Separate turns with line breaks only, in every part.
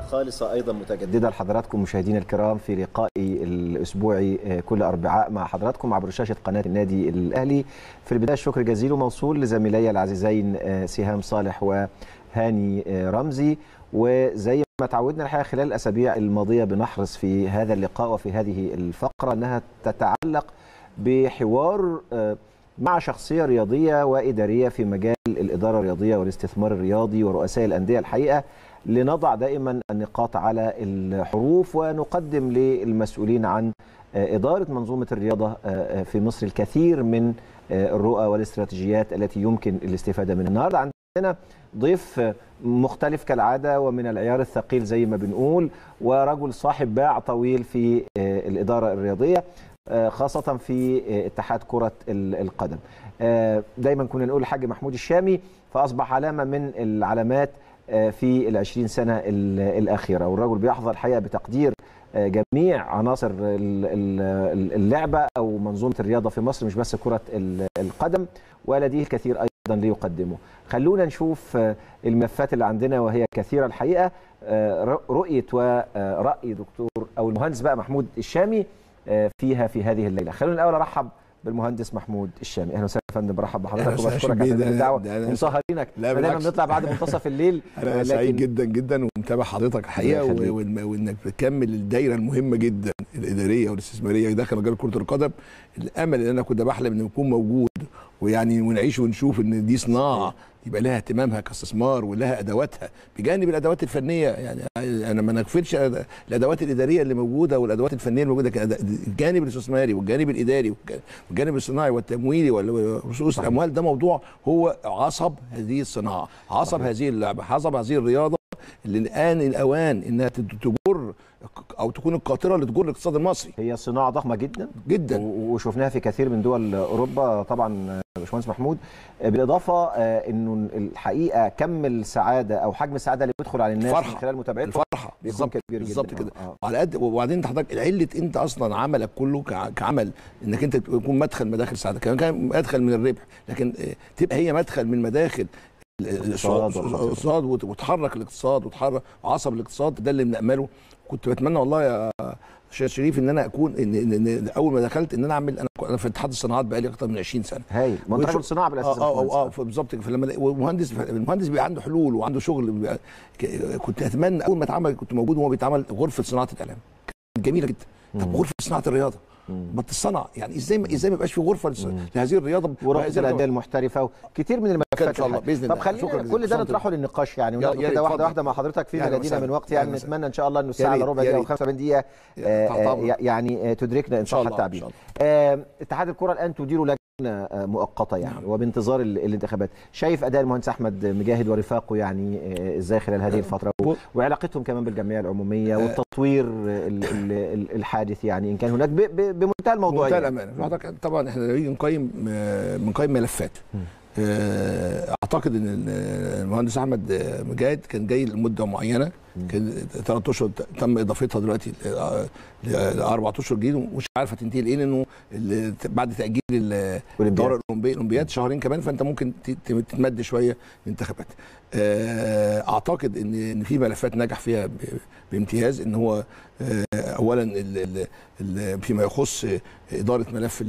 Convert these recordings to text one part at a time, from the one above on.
خالصه ايضا متجدده لحضراتكم مشاهدينا الكرام في لقائي الاسبوعي كل اربعاء مع حضراتكم عبر شاشه قناه النادي الاهلي في البدايه الشكر جزيل وموصول لزميلي العزيزين سهام صالح وهاني رمزي وزي ما تعودنا الحقيقه خلال الاسابيع الماضيه بنحرص في هذا اللقاء وفي هذه الفقره انها تتعلق بحوار مع شخصيه رياضيه واداريه في مجال الاداره الرياضيه والاستثمار الرياضي ورؤساء الانديه الحقيقه لنضع دائما النقاط على الحروف ونقدم للمسؤولين عن اداره منظومه الرياضه في مصر الكثير من الرؤى والاستراتيجيات التي يمكن الاستفاده منها. النهارده عندنا ضيف مختلف كالعاده ومن العيار الثقيل زي ما بنقول ورجل صاحب باع طويل في الاداره الرياضيه خاصة في اتحاد كرة القدم دايما كنا نقول الحاج محمود الشامي فأصبح علامة من العلامات في العشرين سنة الأخيرة والرجل بيحظى الحقيقة بتقدير جميع عناصر اللعبة أو منظومة الرياضة في مصر مش بس كرة القدم ولديه الكثير أيضا ليقدمه خلونا نشوف الملفات اللي عندنا وهي كثيرة الحقيقة رؤية ورأي دكتور أو المهندس بقى محمود الشامي فيها في هذه الليله خلونا الاول ارحب بالمهندس محمود الشامي اهلا وسهلا يا فندم برحب بحضرتك وبشكرك على الدعوه ومسهرينك دايما بنطلع بعد منتصف الليل
انا سعيد جدا جدا ومتابع حضرتك الحقيقه وانك بتكمل الدايره المهمه جدا الاداريه والاستثماريه داخل مجال كره القدم الامل اللي انا كنت بحلم انه يكون موجود ويعني ونعيش ونشوف ان دي صناعه يبقى لها اهتمامها كاستثمار ولها ادواتها بجانب الادوات الفنيه يعني انا ما نغفلش الادوات الاداريه اللي موجوده والادوات الفنيه اللي موجوده الجانب الاستثماري والجانب الاداري والجانب الصناعي والتمويلي ورؤوس الاموال ده موضوع هو عصب هذه الصناعه عصب هذه اللعبه عصب هذه الرياضه اللي الان الاوان انها تجر او تكون القاطره اللي تجر الاقتصاد المصري
هي صناعه ضخمه جدا
جدا
وشفناها في كثير من دول اوروبا طبعا باشمهندس محمود بالاضافه انه الحقيقه كم السعاده او حجم السعاده اللي بيدخل على الناس
الفرحة.
من خلال متابعتهم
الفرحه
بالظبط كبير
بالظبط كده آه. وعلى قد وبعدين انت حضرتك علة انت اصلا عملك كله كعمل انك انت تكون مدخل مداخل سعاده كمان كان مدخل من الربح لكن تبقى هي مدخل من مداخل الاقتصاد وتحرك الاقتصاد وتحرك عصب الاقتصاد ده اللي بنامله كنت بتمنى والله يا شيخ شريف ان انا اكون إن, إن, إن اول ما دخلت ان انا اعمل انا انا في اتحاد الصناعات بقالي اكتر من 20 سنه
هايل ما انت رجل صناعه بالاساس
اه اه اه بالظبط فلما المهندس المهندس بيبقى عنده حلول وعنده شغل كنت اتمنى اول ما اتعمل كنت موجود وهو بيتعمل غرفه صناعه الاعلام كانت جميله جدا طب غرفه صناعه الرياضه ما تتصنع يعني ازاي ازاي ما يبقاش في غرفه لهذه الرياضه
ورئيس الانديه المحترفه وكتير من الملفات
ان شاء الله باذن الله
طب خلينا كل ده نطرحه للنقاش يعني وناخد كده واحده واحده مع حضرتك في ميلادنا من وقت يعني نتمنى ان شاء الله انه الساعه الا ربع دقيقه او 75 دقيقه يعني تدركنا ان صح التعبير اتحاد الكره الان تدير لجنه مؤقته يعني نعم. وبانتظار الانتخابات شايف اداء المهندس احمد مجاهد ورفاقه يعني ازاي خلال هذه الفتره وعلاقتهم كمان بالجمعيه العموميه والتطوير الحادث يعني ان كان هناك بمنتهى الموضوعيه
بمنتهى الامانه طبعا احنا نيجي نقيم بنقيم ملفات اعتقد ان المهندس احمد مجاهد كان جاي لمده معينه كان ثلاث اشهر تم اضافتها دلوقتي لاربع اشهر جديد ومش عارفه تنتهي لايه لانه بعد تاجيل الدوره الاولمبيه الاولمبياد شهرين كمان فانت ممكن تتمد شويه الانتخابات اعتقد ان ان في ملفات نجح فيها بامتياز ان هو اولا فيما يخص اداره ملف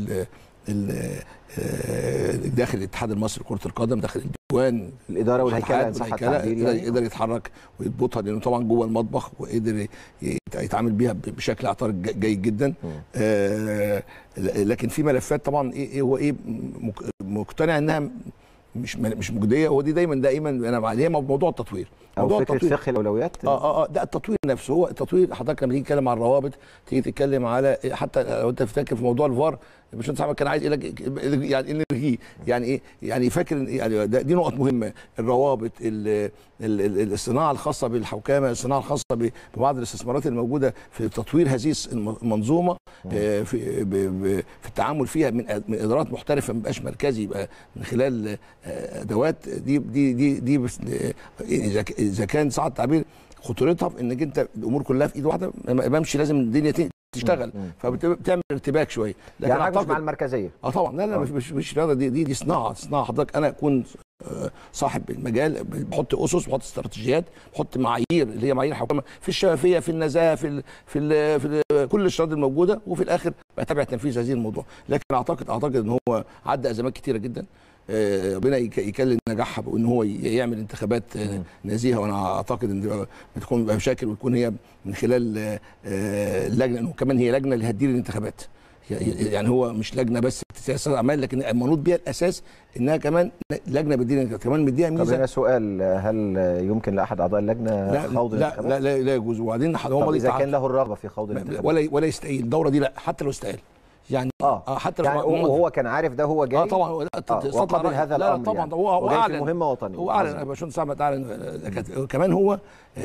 داخل الاتحاد المصري لكره القدم داخل الديوان
الاداره والهيكله صح
يعني. قدر يتحرك ويضبطها لانه طبعا جوه المطبخ وقدر يتعامل بيها بشكل اعتراض جيد جدا آه لكن في ملفات طبعا ايه هو ايه مقتنع انها مش مش مجديه هو دي دايما دائما انا مع هي موضوع التطوير
موضوع او فكره التطوير. فقه الاولويات
اه اه اه ده التطوير نفسه هو التطوير حضرتك لما تيجي تتكلم عن الروابط تيجي تتكلم على حتى لو انت فاكر في موضوع الفار الباشمهندس احمد كان عايز يعني نلغيه يعني ايه يعني فاكر يعني دي نقط مهمه الروابط ال ال الصناعه الخاصه بالحوكمه الصناعه الخاصه ببعض الاستثمارات الموجوده في تطوير هذه المنظومه في في التعامل فيها من من ادارات محترفه ما يبقاش مركزي يبقى من خلال ادوات دي دي دي دي بس اذا كان صعب التعبير خطورتها في انك انت الامور كلها في ايد واحده ما بمشي لازم الدنيا تشتغل فبتعمل ارتباك شويه
لكن يعني مع المركزيه
اه طبعا لا لا مش مش مش رياضه دي دي, دي صناعه صناعه حضرتك انا اكون صاحب المجال بحط اسس بحط استراتيجيات بحط معايير اللي هي معايير حكومه في الشفافيه في النزاهه في ال في, ال في ال كل الشروط الموجوده وفي الاخر بتابع تنفيذ هذه الموضوع لكن اعتقد اعتقد ان هو عدى ازمات كتيره جدا ربنا يكلل نجاحها بان هو يعمل انتخابات نزيهه وانا اعتقد ان بتكون مشاكل وتكون هي من خلال اللجنه وكمان هي لجنه اللي هتدير الانتخابات يعني هو مش لجنه بس سياسه اعمال لكن المنوط بيها الاساس انها كمان لجنه بتدير كمان مديها ميزه
طب هنا سؤال هل يمكن لاحد اعضاء اللجنه
لا
خوض
لا لا, لا, لا يجوز وبعدين
هو اذا كان له الرغبه في خوض الانتخابات
ولا ولا يستقيل الدوره دي لا حتى لو استقال يعني
اه حتى يعني لو وهو كان عارف ده هو جاي
اه طبعا
آه وقبل هذا
لا
الامر
طبعا
يعني.
هو هو
اعلن مهمه وطنيه
هو اعلن يا باشمهندس احمد اعلن كمان هو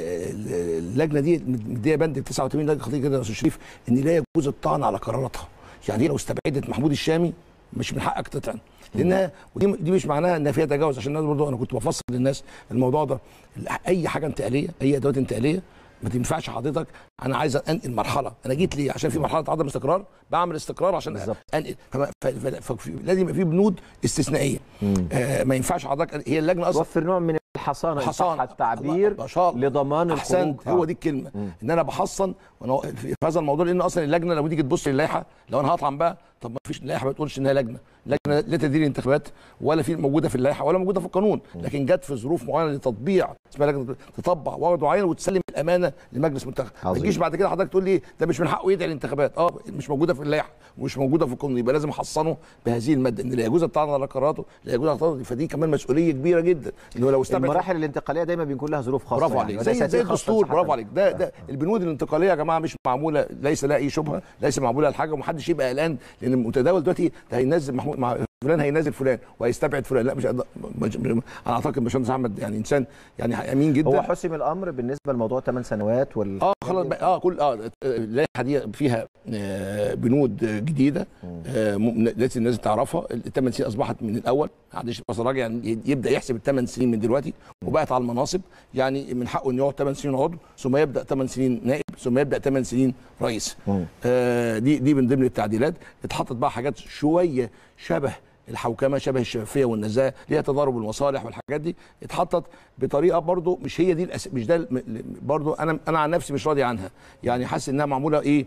اللجنه دي مديه بند 89 لجنه خطير كده يا استاذ شريف ان لا يجوز الطعن على قراراتها يعني لو استبعدت محمود الشامي مش من حقك تطعن لانها ودي دي مش معناها ان فيها تجاوز عشان الناس برضه انا كنت بفصل للناس الموضوع ده اي حاجه انتقاليه اي ادوات انتقاليه ما تنفعش حضرتك انا عايز انقل مرحله انا جيت ليه عشان في مرحله عدم استقرار بعمل استقرار عشان
بالظبط.
انقل لازم يبقى في بنود استثنائيه آه ما ينفعش حضرتك هي اللجنه اصلا
توفر نوع من الحصانه
حصان
التعبير لضمان
احسنت هو دي الكلمه مم. ان انا بحصن وانا في هذا الموضوع لان اصلا اللجنه لما تيجي تبص للائحه لو انا هطعن بقى طب ما فيش لائحه ما بتقولش انها لجنه لجنه لا تدير الانتخابات ولا في موجوده في اللائحه ولا موجوده في القانون لكن جت في ظروف معينه لتطبيع اسمها لجنه تطبع وضع معين وتسلم الامانه لمجلس منتخب ما تجيش بعد كده حضرتك تقول لي ده مش من حقه يدعي الانتخابات اه مش موجوده في اللائحه ومش موجوده في القانون يبقى لازم احصنه بهذه الماده ان لا يجوز الطعن على قراراته لا يجوز الطعن فدي كمان مسؤوليه كبيره جدا انه لو استبعد
المراحل الانتقاليه دايما بيكون لها ظروف خاصه
برافو عليك زي زي الدستور برافو عليك ده ده البنود الانتقاليه يا جماعه مش معموله ليس لها اي شبهه ليس معموله لحاجه ومحدش يبقى قلقان لان المتداول دلوقتي ده هينزل محمود مع فلان هينزل فلان وهيستبعد فلان لا مش مش انا اعتقد باشمهندس احمد يعني انسان يعني امين جدا
هو حسم الامر بالنسبه لموضوع 8 سنوات وال
اه خلاص اه كل اه اللائحه دي فيها آه بنود جديده آه لازم الناس تعرفها الثمان سنين اصبحت من الاول معلش بس الراجل يعني يبدا يحسب الثمان سنين من دلوقتي وبقت على المناصب يعني من حقه انه يقعد 8 سنين عضو ثم يبدا 8 سنين نائب ثم يبدا 8 سنين رئيس آه دي دي من ضمن التعديلات اتحطت بقى حاجات شويه شبه الحوكمه شبه الشفافيه والنزاهه اللي هي تضارب المصالح والحاجات دي اتحطت بطريقه برضو مش هي دي الأس... مش ده برضو انا انا عن نفسي مش راضي عنها يعني حاسس انها معموله ايه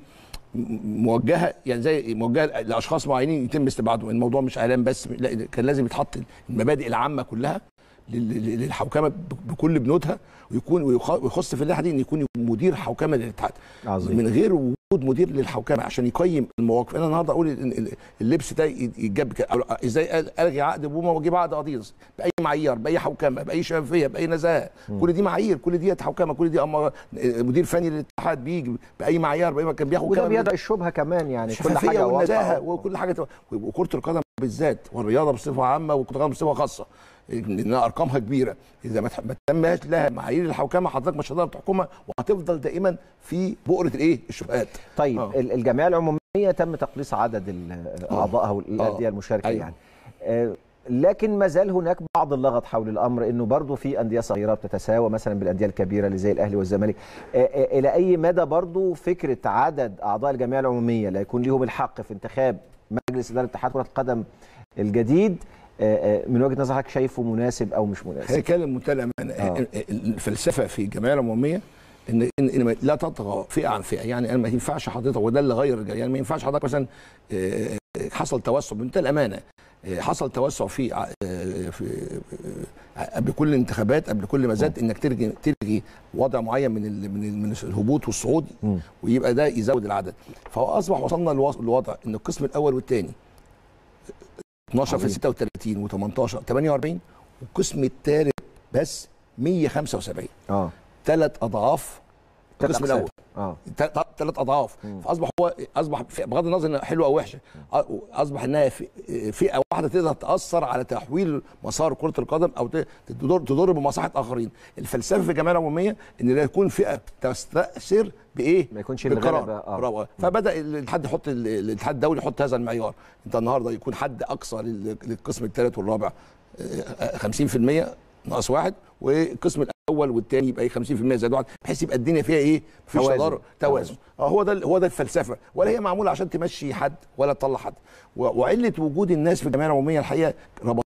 موجهه يعني زي موجهه لاشخاص معينين يتم استبعادهم الموضوع مش اعلام بس لا كان لازم يتحط المبادئ العامه كلها للحوكمه بكل بنودها ويكون ويخص في اللائحه دي ان يكون مدير حوكمه للاتحاد
عظيم.
من غير وجود مدير للحوكمه عشان يقيم المواقف انا النهارده اقول إن اللبس ده يتجاب ازاي الغي عقد بوما واجيب عقد اديداس باي معايير باي حوكمه باي شفافيه باي نزاهه كل دي معايير كل دي حوكمه كل دي أما مدير فني للاتحاد بيجي باي معيار باي كان بياخد
وده بيدعي الشبهه كمان يعني
كل حاجه والنزاهه وكل حاجه وكره القدم بالذات والرياضه بصفه عامه وكره القدم بصفه خاصه لانها ارقامها كبيره اذا ما تماش لها معايير الحوكمه حضرتك مش هتقدر تحكمها وهتفضل دائما في بؤره الايه الشبهات
طيب آه. الجمعيه العموميه تم تقليص عدد اعضائها والانديه المشاركه أيوة. يعني آه لكن ما زال هناك بعض اللغط حول الامر انه برضه في انديه صغيره بتتساوى مثلا بالانديه الكبيره اللي زي الاهلي والزمالك الى اي مدى برضه فكره عدد اعضاء الجمعيه العموميه لا يكون لهم الحق في انتخاب مجلس اداره اتحاد كره القدم الجديد من وجهه نظرك شايفه مناسب او مش مناسب؟
هي كلام منتهى الامانه آه. الفلسفه في الجمعيه العموميه ان ان لا تطغى فئه عن فئه يعني انا ما ينفعش حضرتك وده اللي غير يعني ما ينفعش حضرتك مثلا حصل توسع بمنتهى الامانه حصل توسع في في قبل كل الانتخابات قبل كل مزاد انك تلغي تلغي وضع معين من ال من ال من الهبوط والصعود ويبقى ده يزود العدد فهو اصبح وصلنا لوضع ان القسم الاول والثاني 12 في 36 و18 48 والقسم الثالث بس 175
اه
ثلاث اضعاف القسم الاول
اه
ثلاث اضعاف فاصبح هو اصبح بغض النظر انها حلوه او وحشه اصبح انها فئه واحده تقدر تاثر على تحويل مسار كره القدم او تضر تضر بمصلحه اخرين الفلسفه في الجمعيه العموميه ان لا يكون فئه تستاثر بايه
ما يكونش
بالقرار آه. فبدا الاتحاد يحط الاتحاد الدولي يحط هذا المعيار انت النهارده يكون حد اقصى للقسم الثالث والرابع 50% ناقص واحد والقسم الاول والثاني يبقى ايه 50% زائد واحد بحيث يبقى الدنيا فيها ايه؟ في
توازن
توازن اه هو ده هو ده الفلسفه ولا هي معموله عشان تمشي حد ولا تطلع حد وعله وجود الناس في الجمعيه العموميه الحقيقه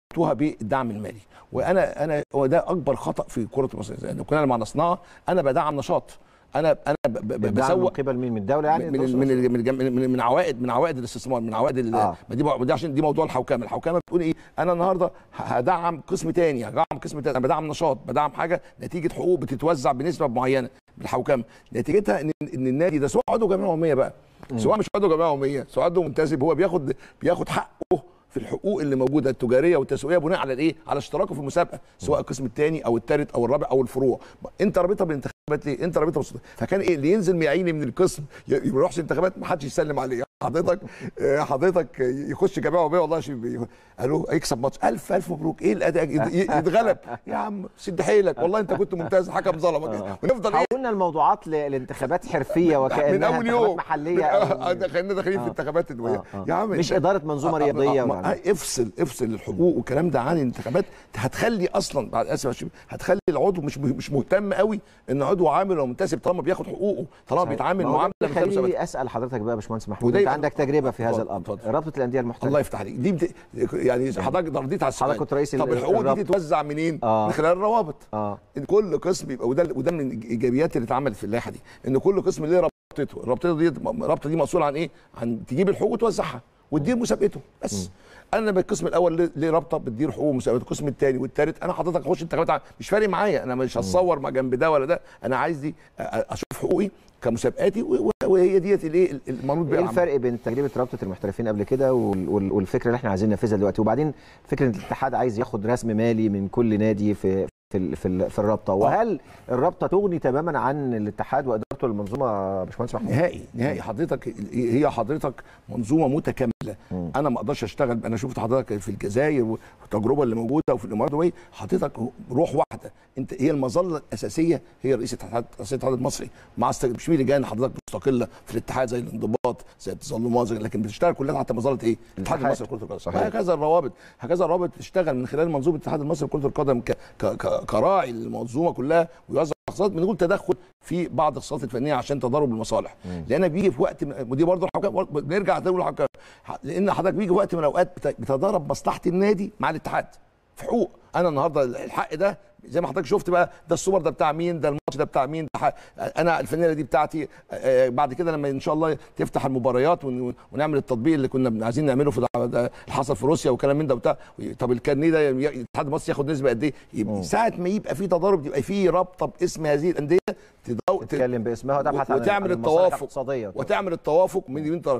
ربطوها بالدعم المالي وانا انا هو ده اكبر خطا في كره مصر لو كنا مع نصنعها انا بدعم نشاط انا انا
بسوق من قبل مين من الدوله يعني
من من من, من, من عوائد من عوائد الاستثمار من عوائد آه. دي دي عشان دي موضوع الحوكمه الحوكمه بتقول ايه انا النهارده هدعم قسم تاني هدعم قسم تاني انا بدعم نشاط بدعم حاجه نتيجه حقوق بتتوزع بنسبه معينه بالحوكمه نتيجتها ان ان النادي ده سواء عضو جمعيه عموميه بقى سواء مش عضو جمعيه عموميه سواء عضو منتسب هو بياخد بياخد حقه في الحقوق اللي موجوده التجاريه والتسويقيه بناء على الايه؟ على اشتراكه في المسابقه سواء القسم الثاني او الثالث او الرابع او الفروع انت رابطها بالانتخابات ليه؟ انت رابطها بالصوت فكان ايه اللي ينزل يعيني من القسم ما يروحش انتخابات ما حدش يسلم عليه حضرتك حضرتك يخش جماعه وبيع والله شيء قالوا يكسب ماتش الف الف مبروك ايه الاداء يتغلب يا عم سد حيلك والله انت كنت ممتاز الحكم ظلمك
ونفضل ايه حولنا الموضوعات للانتخابات حرفيه وكانها
من اول يوم
محليه
خلينا داخلين في انتخابات
يا عم مش اداره منظومه رياضيه
افصل افصل الحقوق والكلام ده عن الانتخابات هتخلي اصلا بعد اسف هتخلي العضو مش مش مهتم قوي ان عضو عامل او منتسب طالما بياخد حقوقه طالما بيتعامل معامله
خليني اسال حضرتك بقى يا باشمهندس محمود انت عندك تجربه في هذا الامر رابطه الانديه المحترفه
الله يفتح عليك دي بت... يعني حضرتك رديت على السؤال
حضرتك كنت رئيس
طب الحقوق دي تتوزع منين؟
آه.
من خلال الروابط
اه
كل قسم يبقى وده وده من الايجابيات اللي اتعملت في اللائحه دي ان كل قسم ليه رابطته الرابطه دي الرابطه دي مسؤوله عن ايه؟ عن تجيب الحقوق وتوزعها وتدير مسابقته بس م. انا بالقسم الاول ليه رابطه بتدير حقوق مسابقات القسم الثاني والثالث انا حضرتك اخش انتخابات مش فارق معايا انا مش هتصور مع جنب ده ولا ده انا عايز دي اشوف حقوقي كمسابقاتي وهي ديت الايه المنوط
بيها ايه الفرق بين تجربه رابطه المحترفين قبل كده والفكره اللي احنا عايزين ننفذها دلوقتي وبعدين فكره الاتحاد عايز ياخد رسم مالي من كل نادي في في في, في الرابطه وهل الرابطه تغني تماما عن الاتحاد وادارته للمنظومه يا باشمهندس محمود؟
نهائي نهائي حضرتك هي حضرتك منظومه متكامله م. انا ما اقدرش اشتغل انا شفت حضرتك في الجزائر والتجربه اللي موجوده وفي الامارات دبي حضرتك روح واحده انت هي المظله الاساسيه هي رئيس الاتحاد رئيس الاتحاد المصري مع مش في لجان حضرتك مستقله في الاتحاد زي الانضباط زي التظلمات لكن بتشتغل كلها تحت مظله ايه؟ الاتحاد المصري لكره القدم
صحيح
هكذا الروابط هكذا الروابط بتشتغل من خلال منظومه الاتحاد المصري لكره القدم ك... ك... ك... كراعي المنظومه كلها ويوزع اقتصاد بنقول تدخل في بعض الصفات الفنيه عشان تضارب المصالح لان بيجي في وقت ودي برضه الحكام نرجع نقول الحكام لان حضرتك بيجي في وقت من الاوقات بتضارب مصلحه النادي مع الاتحاد في حقوق انا النهارده الحق ده زي ما حضرتك شفت بقى ده السوبر ده بتاع مين ده الماتش ده بتاع مين ده انا الفانيله دي بتاعتي بعد كده لما ان شاء الله تفتح المباريات ونعمل التطبيق اللي كنا عايزين نعمله في اللي حصل في روسيا وكلام من ده وبتاع طب الكارنيه ده الاتحاد المصري ياخد نسبه قد ايه ساعه ما يبقى في تضارب يبقى في رابطه باسم هذه الانديه
تدو... تتكلم باسمها وتبحث عن
وتعمل التوافق وتعمل التوافق من من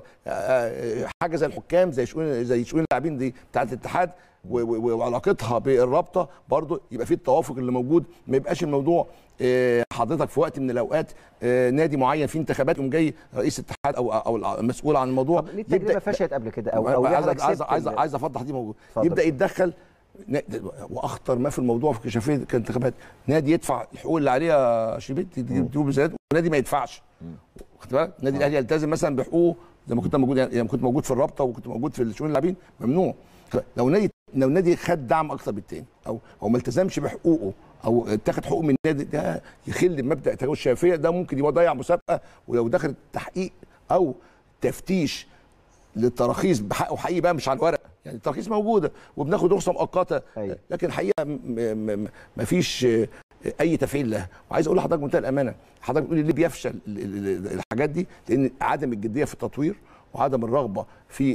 حاجه زي الحكام زي شؤون زي شؤون اللاعبين دي بتاعت الاتحاد وعلاقتها بالرابطه برضو يبقى في التوافق اللي موجود ما يبقاش الموضوع حضرتك في وقت من الاوقات نادي معين في انتخابات يقوم جاي رئيس الاتحاد او او المسؤول عن الموضوع
طب ليه التجربه فشلت قبل كده او او
عايز عايز عايز, عايز افضح دي موجود يبدا يتدخل واخطر ما في الموضوع في كشافيه كانتخابات نادي يدفع الحقوق اللي عليه يا شريف تجيبوا ميزانيات ونادي ما يدفعش خد بالك النادي الاهلي يلتزم مثلا بحقوقه زي ما كنت موجود يعني كنت موجود في الرابطه وكنت موجود في شؤون اللاعبين ممنوع لو نادي لو نادي خد دعم اكتر بالتاني او او ما التزمش بحقوقه او اتاخد حقوق من النادي ده يخل بمبدا تجاوز الشفافيه ده ممكن يبقى ضيع مسابقه ولو دخل تحقيق او تفتيش للتراخيص بحقه حقيقي بقى مش على الورق يعني التراخيص موجوده وبناخد رخصه مؤقته لكن الحقيقه ما فيش اي تفعيل لها وعايز اقول لحضرتك بمنتهى الامانه حضرتك بتقولي ليه بيفشل الحاجات دي لان عدم الجديه في التطوير وعدم الرغبه في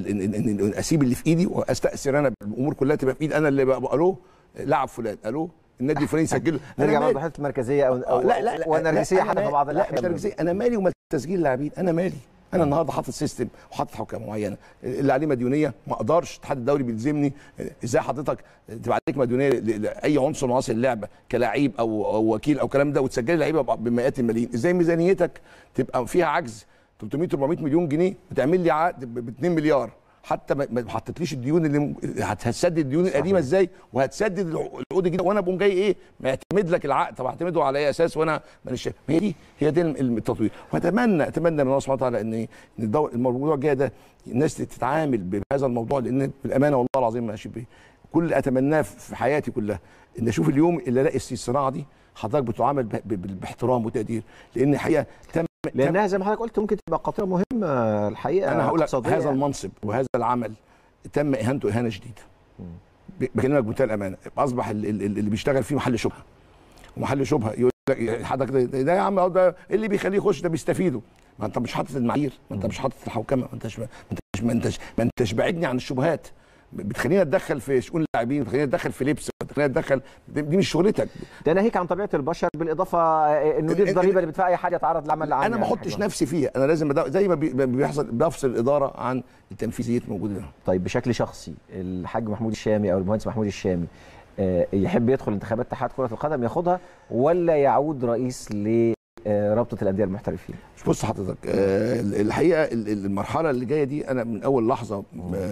ان اسيب اللي في ايدي واستاثر انا بالامور كلها تبقى في ايدي انا اللي بقى الو لعب فلان الو النادي الفلاني سجله
نرجع برضه حته المركزيه او, أو
لا لا لا
والنرجسيه حتى في بعض
الاحيان لا مش نرجسيه انا مالي ومال تسجيل لاعبين انا مالي انا النهارده حاطط سيستم وحاطط حكام معينه اللي عليه مديونيه ما اقدرش الاتحاد الدولي بيلزمني ازاي حضرتك تبقى عليك مديونيه لاي عنصر من عناصر اللعبه كلاعب او او وكيل او كلام ده وتسجل لعيبه بمئات الملايين ازاي ميزانيتك تبقى فيها عجز 300 400 مليون جنيه وتعمل لي عقد ب 2 مليار حتى ما حطيتليش الديون اللي هتسدد الديون القديمه ازاي وهتسدد العقود الجديده وانا بقوم جاي ايه معتمد لك العقد طب هعتمده على اي اساس وانا مانيش هي دي هي دي التطوير واتمنى اتمنى من الله سبحانه وتعالى ان ان الموضوع الجاي ده الناس تتعامل بهذا الموضوع لان بالامانه والله العظيم ماشي بيه كل اللي اتمناه في حياتي كلها ان اشوف اليوم اللي الاقي الصناعه دي حضرتك بتعامل باحترام وتقدير لان الحقيقه تم
لانها زي ما حضرتك قلت ممكن تبقى قطره مهمه الحقيقه
انا هقول لك هذا المنصب وهذا العمل تم اهانته اهانه شديده بكلمك بمنتهى الامانه اصبح اللي بيشتغل فيه محل شبهه ومحل شبهه يقول لك حضرتك ده, ده يا عم ده اللي بيخليه يخش ده بيستفيدوا ما انت مش حاطط المعايير ما انت مش حاطط الحوكمه ما انتش ما انتش ما انتش ما انتش بعدني عن الشبهات بتخلينا اتدخل في شؤون اللاعبين بتخلينا اتدخل في لبس بتخلينا اتدخل دي مش شغلتك
ده ناهيك عن طبيعه البشر بالاضافه انه دي الضريبه اللي بتدفع اي حد يتعرض لعمل العام
انا ما احطش نفسي فيها انا لازم زي ما بيحصل بفصل الاداره عن التنفيذيه موجوده
طيب بشكل شخصي الحاج محمود الشامي او المهندس محمود الشامي يحب يدخل انتخابات اتحاد كره القدم ياخدها ولا يعود رئيس ل رابطه الانديه المحترفين
بص حضرتك الحقيقه المرحله اللي جايه دي انا من اول لحظه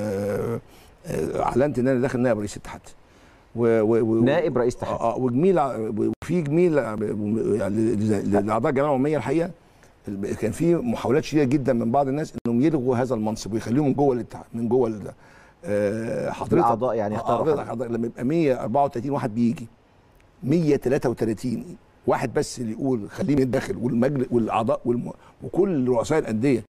اعلنت ان انا داخل نائب رئيس الاتحاد
و و نائب رئيس اتحاد
اه وجميل وفي جميل يعني لاعضاء الجمعيه العموميه الحقيقه كان في محاولات شديده جدا من بعض الناس انهم يلغوا هذا المنصب ويخليهم من جوه الاتحاد من جوه
حضرتك الاعضاء يعني
اختاروا حضرتك لما يبقى 134 واحد بيجي 133 واحد بس اللي يقول خليني داخل والمجلس والاعضاء والم... وكل رؤساء الانديه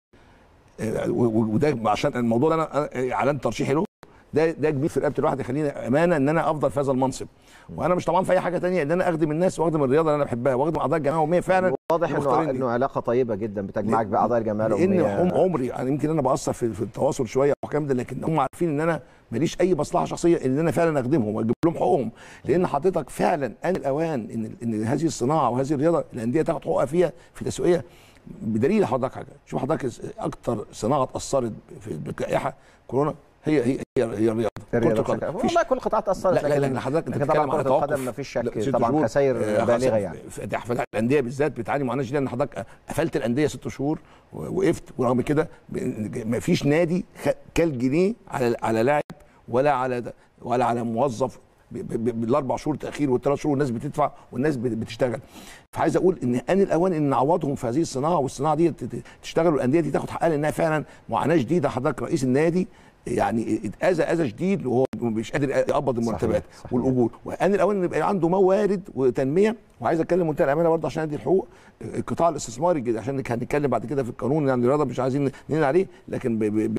وده عشان الموضوع ده انا اعلنت ترشيحي له ده ده كبير في رقبه الواحد يخليني امانه ان انا افضل في هذا المنصب وانا مش طبعا في اي حاجه تانية ان انا اخدم الناس واخدم الرياضه اللي انا بحبها واخدم اعضاء الجمعيه العموميه فعلا
واضح انه انه علاقه طيبه جدا بتجمعك باعضاء الجمعيه العموميه
لان هم عمري يعني يمكن انا بقصر في, في التواصل شويه والكلام ده لكن هم عارفين ان انا ماليش اي مصلحه شخصيه ان انا فعلا اخدمهم واجيب لهم حقوقهم لان حضرتك فعلا ان الاوان ان ان هذه الصناعه وهذه الرياضه الانديه تاخد حقوقها فيها في تسويقها بدليل حضرتك حاجه شوف حضرتك اكتر صناعه اتاثرت بجائحه كورونا هي هي هي, هي الرياضه
كره القدم والله كل القطاعات اثرت
لا لا لا حضرتك
انت طبعا كره القدم ما فيش شك طبعا خسائر بالغه يعني
الانديه بالذات بتعاني معاناه شديده ان حضرتك قفلت الانديه ست شهور وقفت ورغم كده ما فيش نادي كل جنيه على على لاعب ولا على ولا على موظف بالاربع شهور تاخير والثلاث شهور الناس بتدفع والناس بتشتغل فعايز اقول ان ان الاوان ان نعوضهم في هذه الصناعه والصناعه دي تشتغل والانديه دي تاخد حقها لانها فعلا معاناه شديده حضرتك رئيس النادي يعني اتاذى اذى شديد وهو مش قادر يقبض المرتبات والاجور وان الاوان ان يبقى عنده موارد وتنميه وعايز اتكلم منتهى الامانه برضه عشان ادي الحقوق القطاع الاستثماري عشان هنتكلم بعد كده في القانون يعني الرياضه مش عايزين ننقل عليه لكن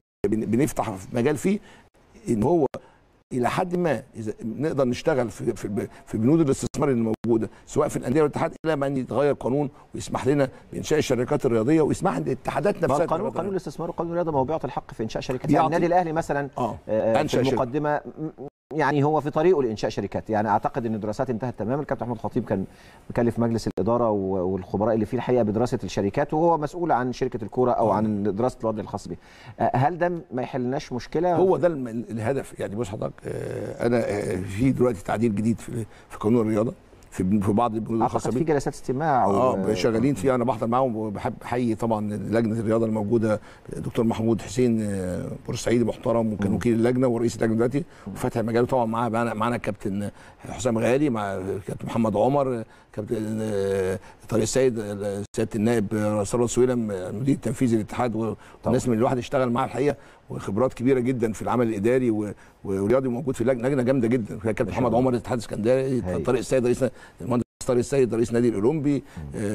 بنفتح مجال فيه ان هو الى حد ما اذا نقدر نشتغل في في, في بنود الاستثمار اللي موجوده سواء في الانديه والاتحاد الى ما ان يتغير قانون ويسمح لنا بانشاء الشركات الرياضيه ويسمح للاتحادات نفسها
قانون قانون الاستثمار وقانون الرياضه ما هو بيعطي الحق في انشاء شركات يعني النادي الاهلي مثلا
آه.
آه في المقدمه يعني هو في طريقه لانشاء شركات يعني اعتقد ان الدراسات انتهت تماما الكابتن احمد خطيب كان مكلف مجلس الاداره والخبراء اللي فيه الحقيقه بدراسه الشركات وهو مسؤول عن شركه الكوره او عن دراسه الوضع الخاص به هل ده ما يحلناش مشكله
هو ده الهدف يعني بص حضرتك انا في دلوقتي تعديل جديد في في قانون الرياضه في في بعض البنود
الخاصه في جلسات استماع
اه شغالين فيها انا بحضر معاهم وبحب احيي طبعا لجنه الرياضه الموجوده دكتور محمود حسين بورسعيدي محترم وكان وكيل اللجنه ورئيس اللجنه دلوقتي وفتح مجاله طبعا معاه معانا معانا الكابتن حسام غالي مع كابتن محمد عمر كابتن طارق السيد سياده النائب ثروت سويلم المدير التنفيذي للاتحاد والناس من الواحد اشتغل معاه الحقيقه وخبرات كبيره جدا في العمل الاداري ورياضي موجود في اللجنه لجنه جامده جدا كابتن محمد عمر الاتحاد الاسكندري طارق السيد رئيس المهندس طارق السيد رئيس نادي الاولمبي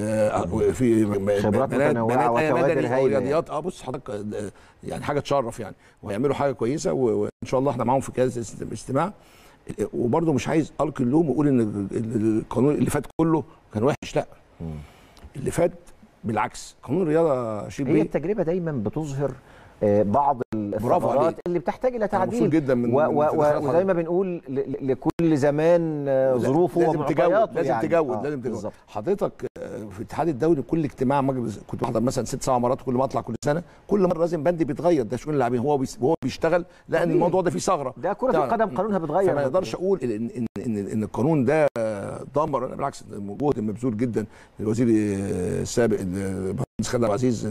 آه في
خبرات متنوعه وكوادر هايله
رياضيات اه بص حضرتك يعني حاجه تشرف يعني وهيعملوا حاجه كويسه وان شاء الله احنا معاهم في كذا استماع وبرده مش عايز القي اللوم واقول ان القانون اللي فات كله كان وحش لا اللي فات بالعكس قانون الرياضه
شيء هي التجربه دايما بتظهر بعض الثغرات اللي بتحتاج الى تعديل
جدا من
و و و وزي ما بنقول لكل زمان ظروفه
لازم تجود لازم
يعني.
تجود آه لازم تجود حضرتك في الاتحاد الدولي كل اجتماع مجلس كنت بحضر مثلا ست سبع مرات كل ما اطلع كل سنه كل مره لازم بند بيتغير ده شؤون اللاعبين هو وهو بيشتغل لان الموضوع ده فيه ثغره
ده كره القدم قانونها بيتغير
فما اقدرش اقول ان ان ان, إن القانون ده دمر بالعكس جهد مبذول جدا للوزير السابق المهندس خالد عبد العزيز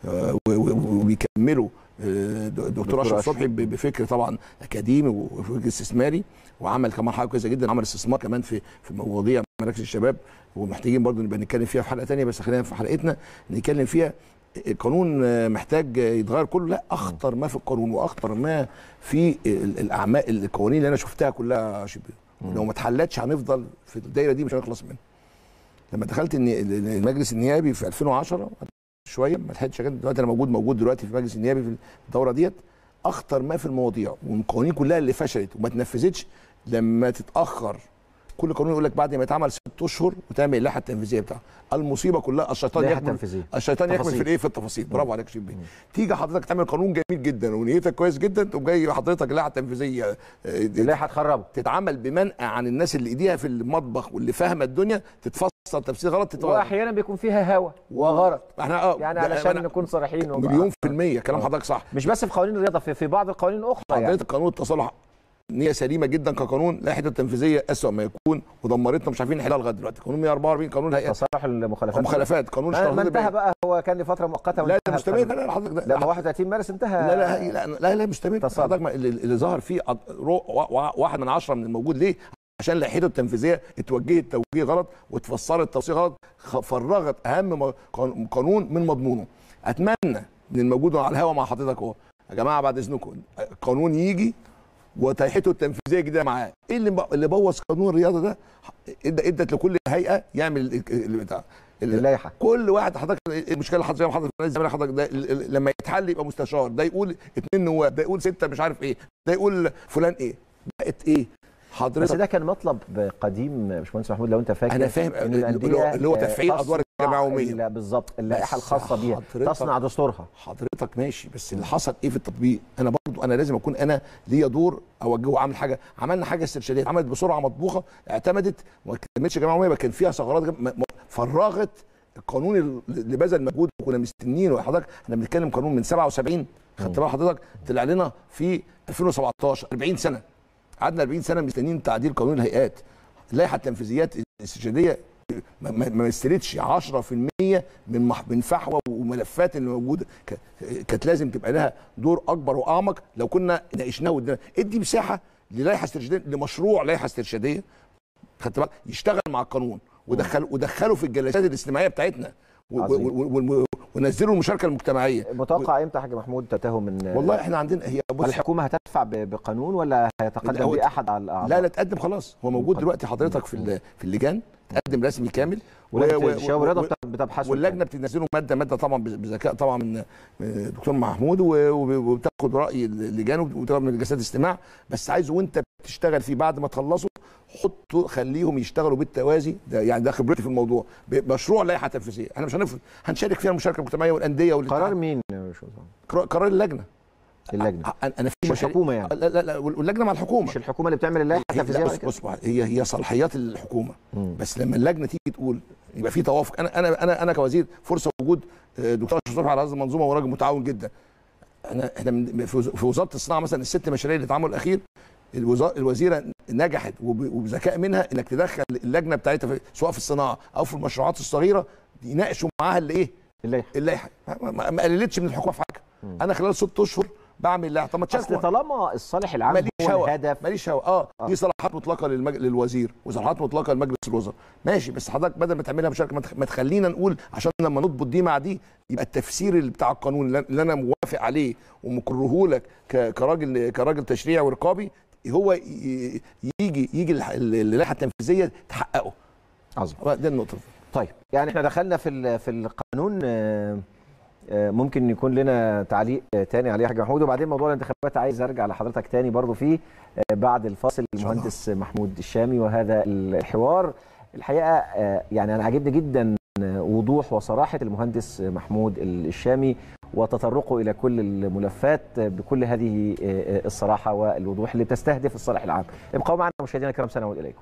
وبيكملوا دكتور اشرف صبحي بفكر طبعا اكاديمي وفكر استثماري وعمل كمان حاجه كويسه جدا عمل استثمار كمان في في مواضيع مراكز الشباب ومحتاجين برضو نبقى نتكلم فيها في حلقه ثانيه بس خلينا في حلقتنا نتكلم فيها القانون محتاج يتغير كله لا اخطر ما في القانون واخطر ما في الاعمال القوانين اللي انا شفتها كلها شبه لو ما اتحلتش هنفضل في الدايره دي مش هنخلص منها لما دخلت المجلس النيابي في 2010 شويه ما لحقتش دلوقتي انا موجود موجود دلوقتي في المجلس النيابي في الدوره ديت اخطر ما في المواضيع والقوانين كلها اللي فشلت وما اتنفذتش لما تتاخر كل قانون يقول لك بعد ما يتعمل ست اشهر وتعمل اللائحه التنفيذيه بتاعه المصيبه كلها الشيطان
اللائحة
يكمن
التنفيذية.
الشيطان يكمن
تفاصيل.
في الايه في التفاصيل برافو عليك شيخ بيه تيجي حضرتك تعمل قانون جميل جدا ونيتك كويس جدا تقوم جاي حضرتك اللائحه التنفيذيه آه،
اللائحه تخربه
تتعمل بمنأى عن الناس اللي ايديها في المطبخ واللي فاهمه الدنيا تتفسر تفسير غلط تتوقع
واحيانا بيكون فيها هوى وغرض
احنا اه
يعني
ده
علشان
أنا-
نكون صريحين وبقى-
مليون في المية كلام حضرتك صح
مش بس في قوانين الرياضه في, في بعض القوانين الاخرى يعني
حضرتك قانون التصالح نية سليمة جدا كقانون لائحته التنفيذية أسوأ ما يكون ودمرتنا مش عارفين نحلها لغاية دلوقتي قانون 144 قانون الهيئات
تصالح المخالفات
مخالفات قانون
ما
اشتراطات
ما انتهى
البيع.
بقى هو كان لفتره مؤقته
لا ده
وانتهى
مستمر
القانون.
لا لا حضرتك ده
لا ما 31 مارس انتهى
لا لا لا لا, لا مستمر
تصالح.
حضرتك ما- اللي, اللي ظهر فيه أض- رو- وا- وا- واحد من عشرة من الموجود ليه؟ عشان لائحته التنفيذيه اتوجهت توجيه غلط واتفسرت تفسير غلط خ- فرغت اهم م- قان- قانون من مضمونه اتمنى من الموجود على الهوا مع حضرتك اهو يا جماعه بعد اذنكم قانون يجي وتلحيته التنفيذيه الجديده معاه ايه اللي ب- اللي بوظ قانون الرياضه ده ادى ادت لكل هيئه يعمل ال- ال- ال- بتاع ال-
اللائحه
كل واحد حضرتك المشكله اللي حضرتك زي ما حضرتك زي ما حضرتك ده ال- ال- لما يتحل يبقى مستشار ده يقول اتنين نواب ده يقول سته مش عارف ايه ده يقول فلان ايه بقت ايه
بس
حضرتك
ده كان مطلب قديم باشمهندس محمود لو انت فاكر
أنا فاهم.
إن
اللي
الأندية،
هو- اللي هو
آه،
تفعيل أدوار
تصنع
الجمعية العمومية.
ال- بالظبط اللائحه
بس
الخاصه بيها
حضرتك-
تصنع دستورها
حضرتك ماشي بس اللي حصل ايه في التطبيق انا برضو انا لازم اكون انا ليا دور اوجهه واعمل حاجه عملنا حاجه استرشاديه اتعملت بسرعه مطبوخه اعتمدت وما كملتش جماعه عموميه كان فيها ثغرات جم- م- م- فرغت القانون اللي بذل مجهود وكنا مستنيينه حضرتك احنا بنتكلم قانون من 77 خدت بال حضرتك طلع لنا في 2017 40 سنه قعدنا 40 سنه مستنيين تعديل قانون الهيئات اللائحه التنفيذيات الاستشهاديه ما- ما ما مثلتش 10% من مح- من فحوى وملفات اللي موجوده ك- كانت لازم تبقى لها دور اكبر واعمق لو كنا ناقشناه وادينا ادي مساحه للائحه استرشاديه لمشروع لائحه استرشاديه خدت بالك يشتغل مع القانون ودخل ودخله في الجلسات الاجتماعيه بتاعتنا و-
عظيم.
و- و- و- ونزلوا المشاركه المجتمعيه
متوقع امتى يا حاج محمود تتاهوا من
والله احنا عندنا هي بص
الحكومه هتدفع ب- بقانون ولا هيتقدم
هو-
به احد على الاعضاء
لا لا تقدم خلاص هو موجود
مقدم.
دلوقتي حضرتك في ال- في اللجان تقدم رسمي كامل
ولجنه
و- و-
الشباب
و-
والرياضه
و-
بت- بتبحث
واللجنه بتنزله ماده ماده طبعا بز- بذكاء طبعا من من دكتور محمود و- وب- وبتاخد راي اللجان وبتاخد من جلسات استماع بس عايزه وانت بتشتغل فيه بعد ما تخلصوا حطوا خليهم يشتغلوا بالتوازي ده يعني ده خبرتي في الموضوع بمشروع لائحه تنفيذيه احنا مش هنفرض هنشارك فيها المشاركه المجتمعيه والانديه والاتحاد.
قرار مين يا باشمهندس؟
قرار- قرار اللجنه
اللجنه
أ- انا في
مش
مشاريع-
الحكومه يعني
لا لا لا واللجنه مع الحكومه
مش الحكومه اللي بتعمل اللائحه
هي- لا
التنفيذيه
بص
بعد
بص بص، هي هي صلاحيات الحكومه
مم.
بس لما اللجنه تيجي تقول يبقى في توافق انا انا انا انا كوزير فرصه وجود آه، دكتور اشرف صبحي على هذه المنظومه وراجل متعاون جدا احنا احنا من- في وز- في وزاره الصناعه مثلا الست مشاريع اللي اتعملوا الاخير الوزا- الوزيره نجحت وب- وبذكاء منها انك تدخل اللجنه بتاعتها في سواء في الصناعه او في المشروعات الصغيره يناقشوا معاها الايه
اللائحه
اللائحه ما- ما ما قللتش من الحكومه في حاجه انا خلال ست اشهر بعمل اللائحه طب ما
اصل
تشاركوا
طالما الصالح العام
ماليش
هو
هوا
الهدف
ماليش هوا اه,
آه.
دي صلاحيات مطلقه للمج... للوزير وصلاحيات مطلقه لمجلس الوزراء ماشي بس حضرتك بدل ما تعملها مشاركه ما تخ- ما تخلينا نقول عشان لما نضبط دي مع دي يبقى التفسير اللي بتاع القانون اللي اللي انا موافق عليه ومكرهه لك ك... كراجل كراجل تشريعي ورقابي هو ي... يجي يجي الح- اللائحه التنفيذيه تحققه
عظيم
ده النقطه
طيب يعني احنا دخلنا في ال- في القانون آه، آه، ممكن يكون لنا تعليق آه، تاني عليه يا حاج محمود وبعدين موضوع الانتخابات عايز ارجع لحضرتك تاني برضو فيه آه، بعد الفاصل
شاء الله.
المهندس محمود الشامي وهذا الحوار الحقيقه آه، يعني انا عاجبني جدا آه، وضوح وصراحه المهندس محمود الشامي وتطرقه الى كل الملفات آه، بكل هذه آه، آه، الصراحه والوضوح اللي بتستهدف الصالح العام ابقوا معنا مشاهدينا الكرام سنعود اليكم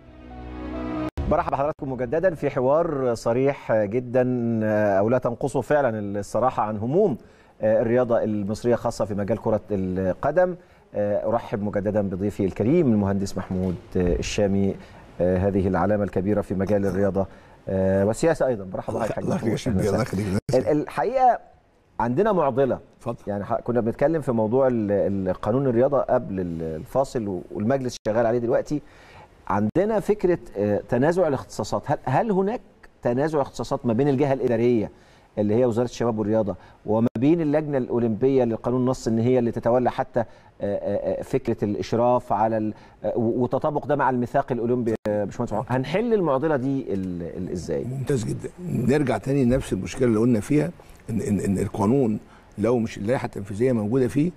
برحب بحضراتكم مجددا في حوار صريح جدا او لا تنقصه فعلا الصراحه عن هموم الرياضه المصريه خاصه في مجال كره القدم ارحب مجددا بضيفي الكريم المهندس محمود الشامي هذه العلامه الكبيره في مجال الرياضه والسياسه ايضا برحب بحضرتك
الله يخليك يا شيخ الله يخليك
الحقيقه عندنا معضله
اتفضل
يعني ح- كنا بنتكلم في موضوع ال- ال- قانون الرياضه قبل ال- الفاصل والمجلس شغال عليه دلوقتي عندنا فكره آه، تنازع الاختصاصات هل, هل هناك تنازع اختصاصات ما بين الجهه الاداريه اللي هي وزاره الشباب والرياضه وما بين اللجنه الاولمبيه اللي القانون نص ان هي اللي تتولى حتى آه، آه، آه، فكره الاشراف على ال- آه، و- وتطابق ده مع الميثاق الاولمبي يا باشمهندس محمد. هنحل المعضله دي ال- ال- ازاي؟
ممتاز جدا نرجع تاني لنفس المشكله اللي قلنا فيها ان ان, إن القانون لو مش اللائحه التنفيذيه موجوده فيه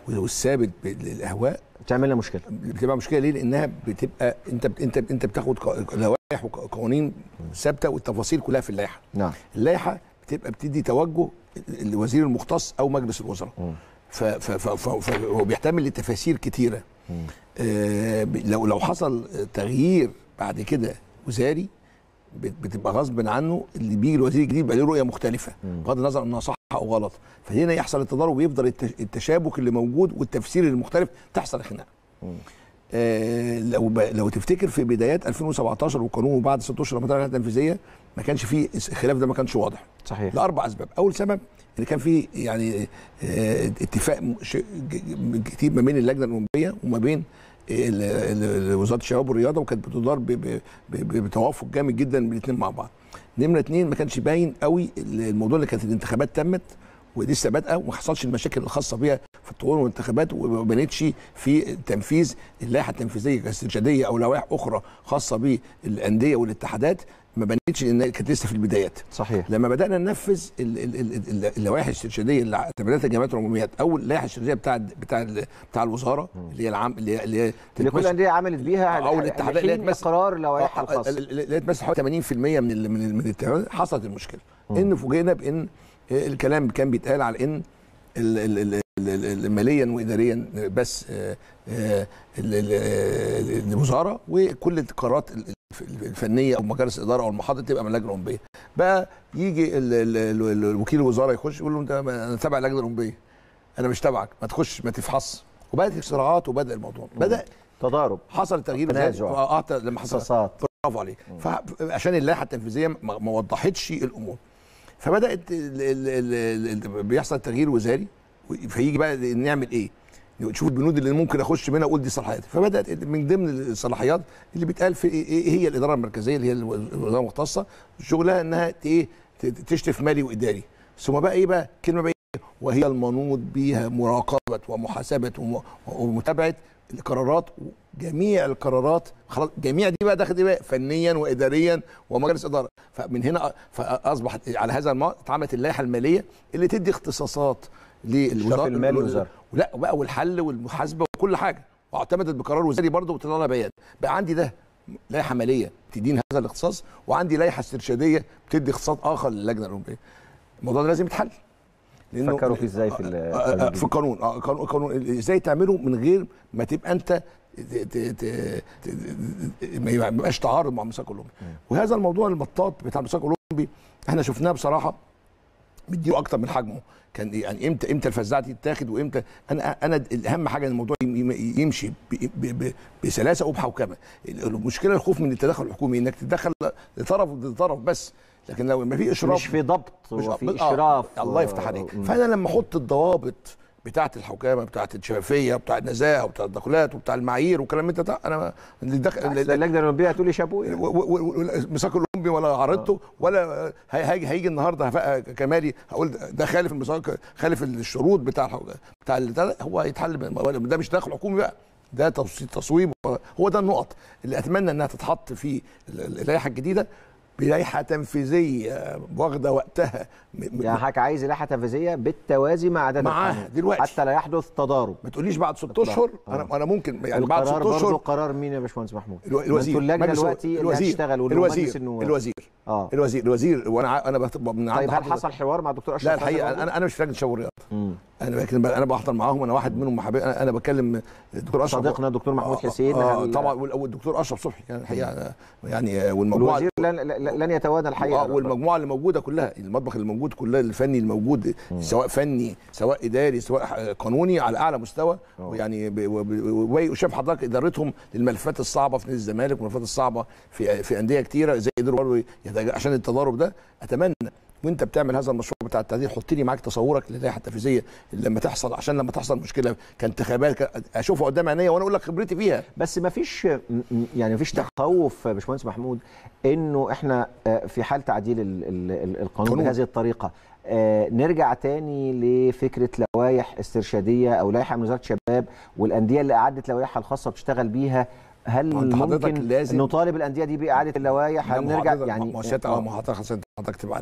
والثابت للاهواء
بتعمل لنا مشكله
بتبقى مشكله ليه؟ لانها بتبقى انت انت انت بتاخد لوائح وقوانين ثابته والتفاصيل كلها في اللائحه.
نعم.
اللائحه بتبقى بتدي توجه الوزير المختص او مجلس الوزراء. فهو بيحتمل لتفاسير كتيره. آه لو لو حصل تغيير بعد كده وزاري بتبقى غصب عنه اللي بيجي الوزير الجديد بقى له رؤيه مختلفه بغض النظر انها صح او غلط فهنا يحصل التضارب ويفضل التشابك اللي موجود والتفسير المختلف تحصل خناقه آه لو ب... لو تفتكر في بدايات 2017 والقانون وبعد ست اشهر لما التنفيذيه ما كانش فيه الخلاف ده ما كانش واضح
صحيح
لاربع اسباب اول سبب ان كان في يعني آه اتفاق كتير ما بين اللجنه الاولمبيه وما بين وزاره الشباب والرياضه وكانت بتدار بتوافق جامد جدا من الاثنين مع بعض. نمره اثنين ما كانش باين قوي الموضوع اللي كانت الانتخابات تمت ولسه بادئه وما حصلش المشاكل الخاصه بيها في الطوال والانتخابات وما بانتش في تنفيذ اللائحه التنفيذيه كاسترشاديه او لوائح اخرى خاصه بالانديه والاتحادات ما بانتش ان كانت لسه في البدايات
صحيح
لما بدانا ننفذ اللوائح الاسترشاديه اللي اعتمدتها الجامعات العموميات او اللائحه الاسترشاديه بتاع بتاع بتاع الوزاره اللي هي العام اللي هي
اللي كل الانديه عملت بيها
او الاتحادات
اللي تمثل قرار اللوائح الخاصه
اللي تمثل حوالي 80% من ال من من الاتحادات حصلت المشكله ان فوجئنا بان الكلام كان بيتقال على ان ماليا واداريا بس الوزاره وكل القرارات الفنيه او مجالس الاداره او المحاضر تبقى من اللجنه الاولمبيه بقى يجي الوكيل الوزاره يخش يقول له انت انا تابع اللجنه الاولمبيه انا مش تابعك ما تخش ما تفحص وبدات الصراعات وبدا الموضوع بدا
تضارب
حصل تغيير
تنازع
لما حصل برافو عليك فعشان اللائحه التنفيذيه ما وضحتش الامور فبدات بيحصل تغيير وزاري فيجي بقى نعمل ايه؟ نشوف البنود اللي ممكن اخش منها اقول دي صلاحياتي فبدات من ضمن الصلاحيات اللي بيتقال في ايه هي الاداره المركزيه اللي هي الوزاره المختصه شغلها انها ايه تشرف مالي واداري ثم بقى ايه بقى كلمه بقى إيه؟ وهي المنوط بها مراقبه ومحاسبه ومتابعه القرارات جميع القرارات خلاص جميع دي بقى داخل بقى فنيا واداريا ومجلس اداره فمن هنا فاصبح على هذا الموضوع اتعملت اللائحه الماليه اللي تدي اختصاصات
للوزاره المالي والوزاره
لا بقى والحل والمحاسبه وكل حاجه واعتمدت بقرار وزاري برضه وطلع بيان بقى عندي ده لائحه ماليه بتديني هذا الاختصاص وعندي لائحه استرشاديه بتدي اختصاص اخر للجنه الاولمبيه الموضوع ده لازم يتحل
لانه فكروا فيه ازاي في
في القانون اه قانون قانون ازاي تعمله من غير ما تبقى انت ما يبقاش تعارض مع الميثاق الاولمبي وهذا الموضوع المطاط بتاع الميثاق الاولمبي احنا شفناه بصراحه مديله اكتر من حجمه كان يعني امتى امتى الفزاعه دي تتاخد وامتى انا انا الاهم حاجه ان الموضوع يمشي بسلاسه وبحوكمه المشكله الخوف من التدخل الحكومي انك تتدخل لطرف ضد طرف بس لكن لو ما في اشراف
مش في ضبط وفي اشراف
آه الله يفتح عليك فانا لما احط الضوابط بتاعه الحكامه بتاعه الشفافيه وبتاع النزاهه وبتاع التدخلات وبتاع المعايير والكلام انت ده انا
اللي دخل اللجنه الاولمبيه هتقول لي شابوه
الميثاق الاولمبي ولا عرضته ولا هيجي هيجي النهارده كمالي هقول ده خالف الميثاق خالف الشروط بتاع بتاع هو هيتحل ده مش تدخل حكومي بقى ده تصويب هو ده النقط اللي اتمنى انها تتحط في اللائحه الجديده بلائحه تنفيذيه واخده وقتها
يعني حضرتك عايز لائحه تنفيذيه بالتوازي مع عدد
معاها دلوقتي
حتى لا يحدث تضارب
ما تقوليش بعد ست اشهر انا انا ممكن يعني بعد ست اشهر
قرار مين يا باشمهندس محمود؟
الوزير
اللجنه دلوقتي اللي هتشتغل
الوزير الوزير
اه
الوزير الوزير وانا انا
من طيب هل حصل حوار مع الدكتور اشرف
لا الحقيقه انا انا مش في لجنه شباب الرياضه انا لكن انا بحضر معاهم انا واحد منهم محبي انا, أنا بكلم الدكتور اشرف
صديقنا الدكتور محمود حسين
آه طبعا والدكتور اشرف صبحي يعني الحقيقه يعني والمجموعه
الوزير لن, لن يتوانى الحقيقه
والمجموعه اللي موجوده كلها المطبخ اللي موجود كلها الفني الموجود مم. سواء فني سواء اداري سواء قانوني على اعلى مستوى ويعني وشاف حضرتك ادارتهم للملفات الصعبه في نادي الزمالك والملفات الصعبه في في انديه كتيره زي قدروا برضه عشان التضارب ده اتمنى وانت بتعمل هذا المشروع بتاع التعديل حط لي معاك تصورك للائحه التنفيذيه لما تحصل عشان لما تحصل مشكله كانتخابات اشوفها قدام عينيا وانا اقول لك خبرتي فيها
بس ما فيش يعني ما فيش تخوف يا باشمهندس محمود انه احنا في حال تعديل القانون بهذه الطريقه آه نرجع تاني لفكره لوائح استرشاديه او لائحه من وزاره الشباب والانديه اللي اعدت لوائحها الخاصه بتشتغل بيها هل ممكن
لازم
نطالب الانديه دي باعاده اللوائح هل نرجع يعني
ما هو ما حضرتك حضرتك تبقى عارف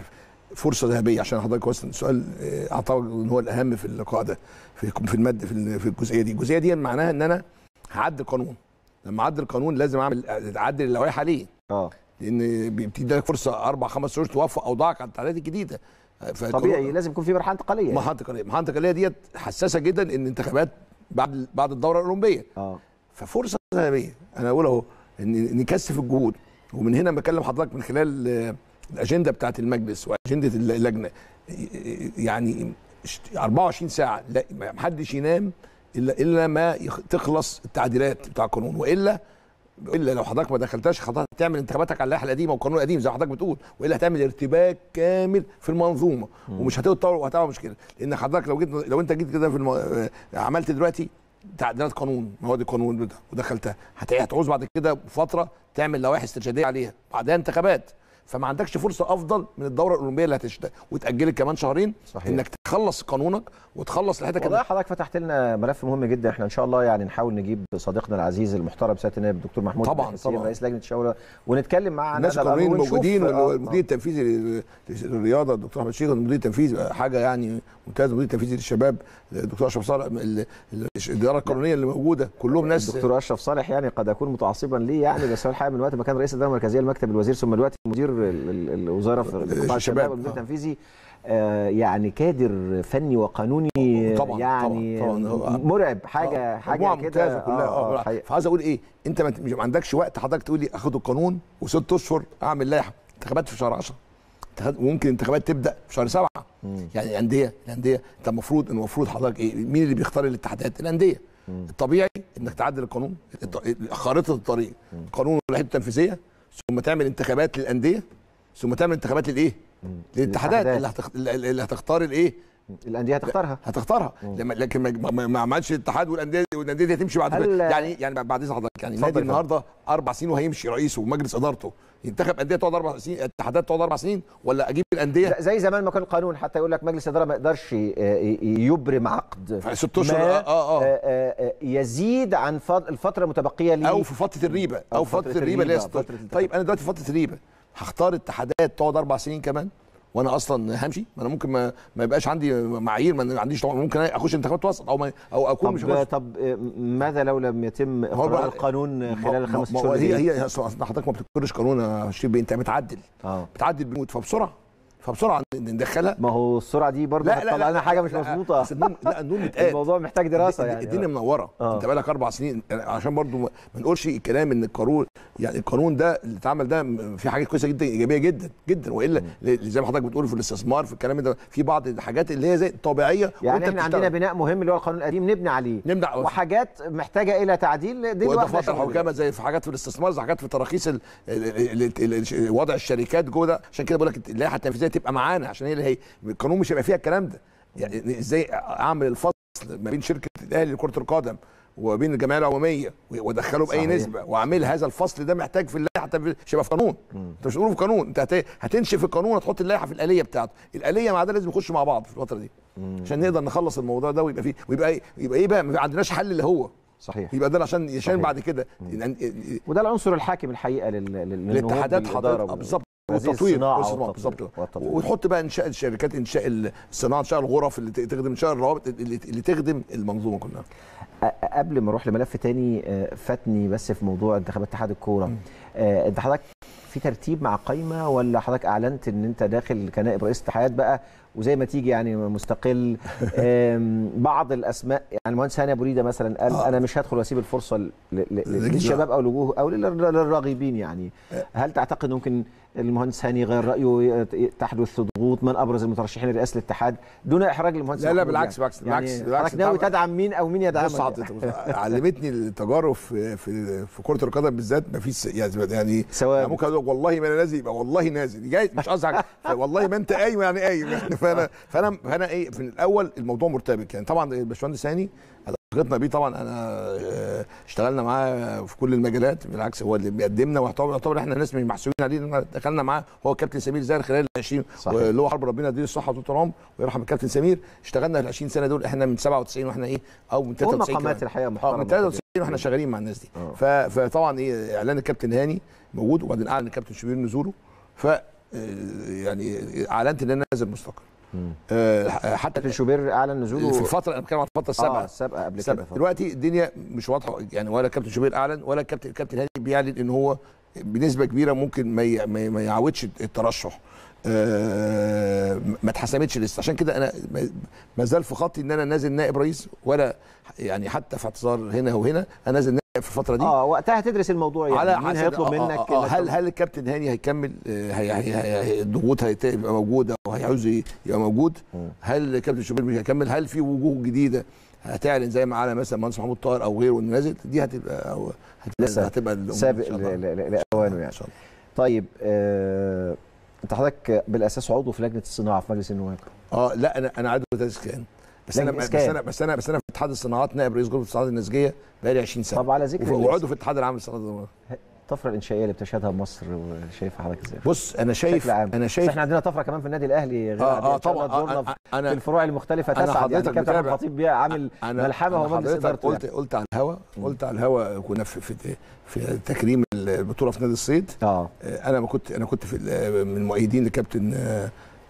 فرصه ذهبيه عشان حضرتك وصل السؤال اعتقد ان هو الاهم في اللقاء ده في في الماده في في الجزئيه دي الجزئيه دي معناها ان انا هعدل قانون لما اعدل القانون لازم اعمل اعدل اللوائح عليه
اه
لان بتدي لك فرصه اربع خمس شهور توفق اوضاعك على التعديلات الجديده
طبيعي لازم يكون في مرحله انتقاليه
مرحله انتقاليه المرحله الانتقاليه ديت حساسه جدا ان انتخابات بعد بعد الدوره الاولمبيه
اه
ففرصه ذهبيه انا اقول اهو ان نكثف الجهود ومن هنا بكلم حضرتك من خلال الاجنده بتاعت المجلس واجنده اللجنه يعني 24 ساعه لا ما حدش ينام الا الا ما تخلص التعديلات بتاع القانون والا الا لو حضرتك ما دخلتهاش حضرتك تعمل انتخاباتك على اللائحه القديمه والقانون القديم زي ما حضرتك بتقول والا هتعمل ارتباك كامل في المنظومه مم. ومش هتتطور وهتعمل مشكله لان حضرتك لو جيت لو انت جيت كده في الم... عملت دلوقتي تعديلات قانون مواد القانون ودخلتها هتعوز بعد كده فتره تعمل لوائح استرشاديه عليها بعدها انتخابات فما عندكش فرصه افضل من الدوره الاولمبيه اللي هتشتغل وتاجلت كمان شهرين
صحيح.
انك تخلص قانونك وتخلص لحياتك
والله حضرتك فتحت لنا ملف مهم جدا احنا ان شاء الله يعني نحاول نجيب صديقنا العزيز المحترم سياده النائب الدكتور محمود
طبعا طبعا
رئيس لجنه الشورى ونتكلم معاه
الناس القانونيين الموجودين والمدير التنفيذي للرياضه الدكتور احمد شيخ المدير التنفيذي حاجه يعني ممتاز المدير التنفيذي للشباب الدكتور اشرف صالح الاداره القانونيه اللي موجوده كلهم ناس
الدكتور اشرف صالح يعني قد اكون متعصبا ليه يعني بس هو الحقيقه من وقت ما كان رئيس الاداره المركزيه لمكتب الوزير ثم دلوقتي مدير الوزاره في قطاع الشباب والمدير التنفيذي آه يعني كادر فني وقانوني
طبعا
يعني
طبعا طبعا
مرعب حاجه حاجه
كده كلها آه آه فعايز اقول ايه انت ما عندكش وقت حضرتك تقول لي اخد القانون وست اشهر اعمل لائحه انتخابات في شهر 10 وممكن انتخابات تبدا في شهر 7 يعني الانديه الانديه انت المفروض المفروض حضرتك ايه مين اللي بيختار الاتحادات الانديه الطبيعي انك تعدل القانون خارطه الطريق قانون اللائحه التنفيذيه ثم تعمل انتخابات للانديه ثم تعمل انتخابات للايه؟ للاتحادات اللي, هتخ... اللي هتختار الايه؟
الانديه هتختارها
هتختارها لما لكن ما, ما عملش الاتحاد والانديه والانديه دي هتمشي بعد
هل...
يعني يعني بعد اذن حضرتك يعني النادي النهارده اربع سنين وهيمشي رئيسه ومجلس ادارته ينتخب انديه تقعد اربع سنين اتحادات تقعد اربع سنين ولا اجيب الانديه
زي زمان ما كان القانون حتى يقول لك مجلس الاداره ما يقدرش يبرم عقد
ست اشهر
آه آه يزيد عن الفتره المتبقيه ليه
او في فتره الريبه او في فتره الريبه اللي هي طيب انا دلوقتي في فتره الريبه هختار اتحادات تقعد اربع سنين كمان وانا اصلا همشي ما انا ممكن ما, ما يبقاش عندي معايير ما عنديش طبعا ممكن اخش انتخابات وسط او ما او اكون
طب
مش هخش.
طب ماذا لو لم يتم اقرار القانون خلال الخمس شهور
هي هي حضرتك ما بتقرش قانون يا شريف انت بتعدل
اه
بتعدل بموت فبسرعه فبسرعه ندخلها
ما هو السرعه دي برضه
لا لا لا,
لنا حاجه مش مظبوطه
لا النون متقال
الموضوع محتاج دراسه يعني
الدنيا منوره
آه.
انت بقالك اربع سنين عشان برضو ما نقولش الكلام ان القانون يعني القانون ده اللي اتعمل ده في حاجات كويسه جدا ايجابيه جدا جدا والا زي ما حضرتك بتقول في الاستثمار في الكلام ده في بعض الحاجات اللي هي زي طبيعيه
يعني احنا عندنا بناء مهم اللي هو القانون القديم نبني عليه
نبني
وحاجات محتاجه الى تعديل دي
واضافات الحكامه زي في حاجات في الاستثمار زي حاجات في تراخيص وضع الشركات جوه ده عشان كده بقول لك اللائحه التنفيذيه تبقى معانا عشان هي اللي هي القانون مش هيبقى فيها الكلام ده يعني ازاي اعمل الفصل ما بين شركه الاهلي لكره القدم وبين الجمعيه العموميه وادخله باي
صحيح.
نسبه واعمل هذا الفصل ده محتاج في اللائحه مش هيبقى في قانون انت مش هتقوله في قانون انت هتنشف القانون هتحط اللائحه في الاليه بتاعته الاليه مع ده لازم يخشوا مع بعض في الفتره دي
مم.
عشان نقدر نخلص الموضوع ده ويبقى فيه ويبقى ايه يبقى ايه بقى ما عندناش حل اللي هو
صحيح
يبقى ده عشان عشان بعد كده
وده العنصر الحاكم الحقيقه
للاتحادات حضرتك بالظبط والتطوير بالظبط وتحط بقى انشاء الشركات انشاء الصناعه انشاء الغرف اللي تخدم انشاء الروابط اللي, اللي تخدم المنظومه كلها
قبل ما اروح لملف تاني فاتني بس في موضوع انتخابات اتحاد الكوره انت حضرتك في ترتيب مع قايمه ولا حضرتك اعلنت ان انت داخل كنائب رئيس اتحاد بقى وزي ما تيجي يعني مستقل بعض الاسماء يعني المهندس هاني ابو ريده مثلا قال آه. انا مش هدخل واسيب الفرصه للشباب او لجوه او للراغبين يعني هل تعتقد ممكن المهندس هاني غير رايه تحدث ضغوط من ابرز المترشحين لرئاسه الاتحاد دون احراج المهندس
لا لا بالعكس بالعكس بالعكس
يعني بالعكس ناوي تدعم مين او مين يدعمك
علمتني التجارب في في, في كره القدم بالذات ما فيش يعني
سواء
ممكن اقول والله ما انا نازل يبقى والله نازل جاي مش قصدي والله ما انت قايم يعني قايم يعني فانا فانا فانا ايه في الاول الموضوع مرتبك يعني طبعا الباشمهندس هاني علاقتنا بيه طبعا انا اشتغلنا معاه في كل المجالات بالعكس هو اللي بيقدمنا ويعتبر احنا ناس مش محسوبين عليه دخلنا معاه هو كابتن سمير زاهر خلال ال 20 اللي هو حرب ربنا يديله الصحه وطول العمر ويرحم الكابتن سمير اشتغلنا ال 20 سنه دول احنا من 97 واحنا ايه او من 93
مقامات الحقيقه محترمه
من 93 واحنا شغالين مع الناس دي فطبعا ايه اعلان الكابتن هاني موجود وبعدين اعلن الكابتن شوبير نزوله ف يعني اعلنت ان انا نازل مستقل آه حتى
كابتن شوبير اعلن نزوله
في الفتره انا بتكلم عن الفتره السابقه
اه السابقه قبل
السابقة.
كده
دلوقتي الدنيا مش واضحه يعني ولا كابتن شوبير اعلن ولا الكابتن الكابتن هاني بيعلن ان هو بنسبه كبيره ممكن ما ي- ما ي- ما يعودش الترشح آه، ما اتحسمتش لسه عشان كده انا ما- ما زال في خطي ان انا نازل نائب رئيس ولا يعني حتى في اعتذار هنا وهنا انا نازل نائب في الفتره دي
اه وقتها هتدرس الموضوع يعني
على
مين
حسب-
هيطلب
آه،
منك
آه، آه،
إنك
هل هل الكابتن هاني هيكمل آه، هي هي هي الضغوط هتبقى موجوده وهيعوز يبقى موجود هل الكابتن شوبير مش هيكمل هل في وجوه جديده هتعلن زي ما على مثلا مهندس محمود طاهر او غيره انه نازل دي هتبقى أو هتبقى
لسه
هتبقى الأمور
سابق
إن شاء الله.
ل- ل- لاوانه
ان
يعني
شاء الله
طيب آه انت حضرتك بالاساس عضو في لجنه الصناعه في مجلس النواب
اه لا انا انا عضو في اسكان بس انا
لجنة
بس
إسكان.
انا بس انا بس انا في اتحاد الصناعات نائب رئيس غرفه الصناعات النسجيه بقالي 20 سنه
طب على ذكر
وف- وعضو في الاتحاد العام للصناعات
الطفره الانشائيه اللي بتشهدها مصر وشايفها حضرتك ازاي؟
بص انا شايف
بشكل عام
انا
بس
شايف
احنا عندنا طفره كمان في النادي الاهلي غير
اه
عادية.
اه
إن شاء الله
طبعا
تزورنا
آه،
في
انا
الفروع المختلفه
أنا
تسعد يعني
حضرتك
كابتن
متابع.
الخطيب بيه عامل
انا
ملحمه هو
أنا
مجلس
حضرتك
ادارته
قلت
يعني.
قلت على الهوا قلت على الهوا كنا في في في تكريم البطوله في نادي الصيد
اه
آه، انا ما كنت انا كنت في ال- من المؤيدين لكابتن آه،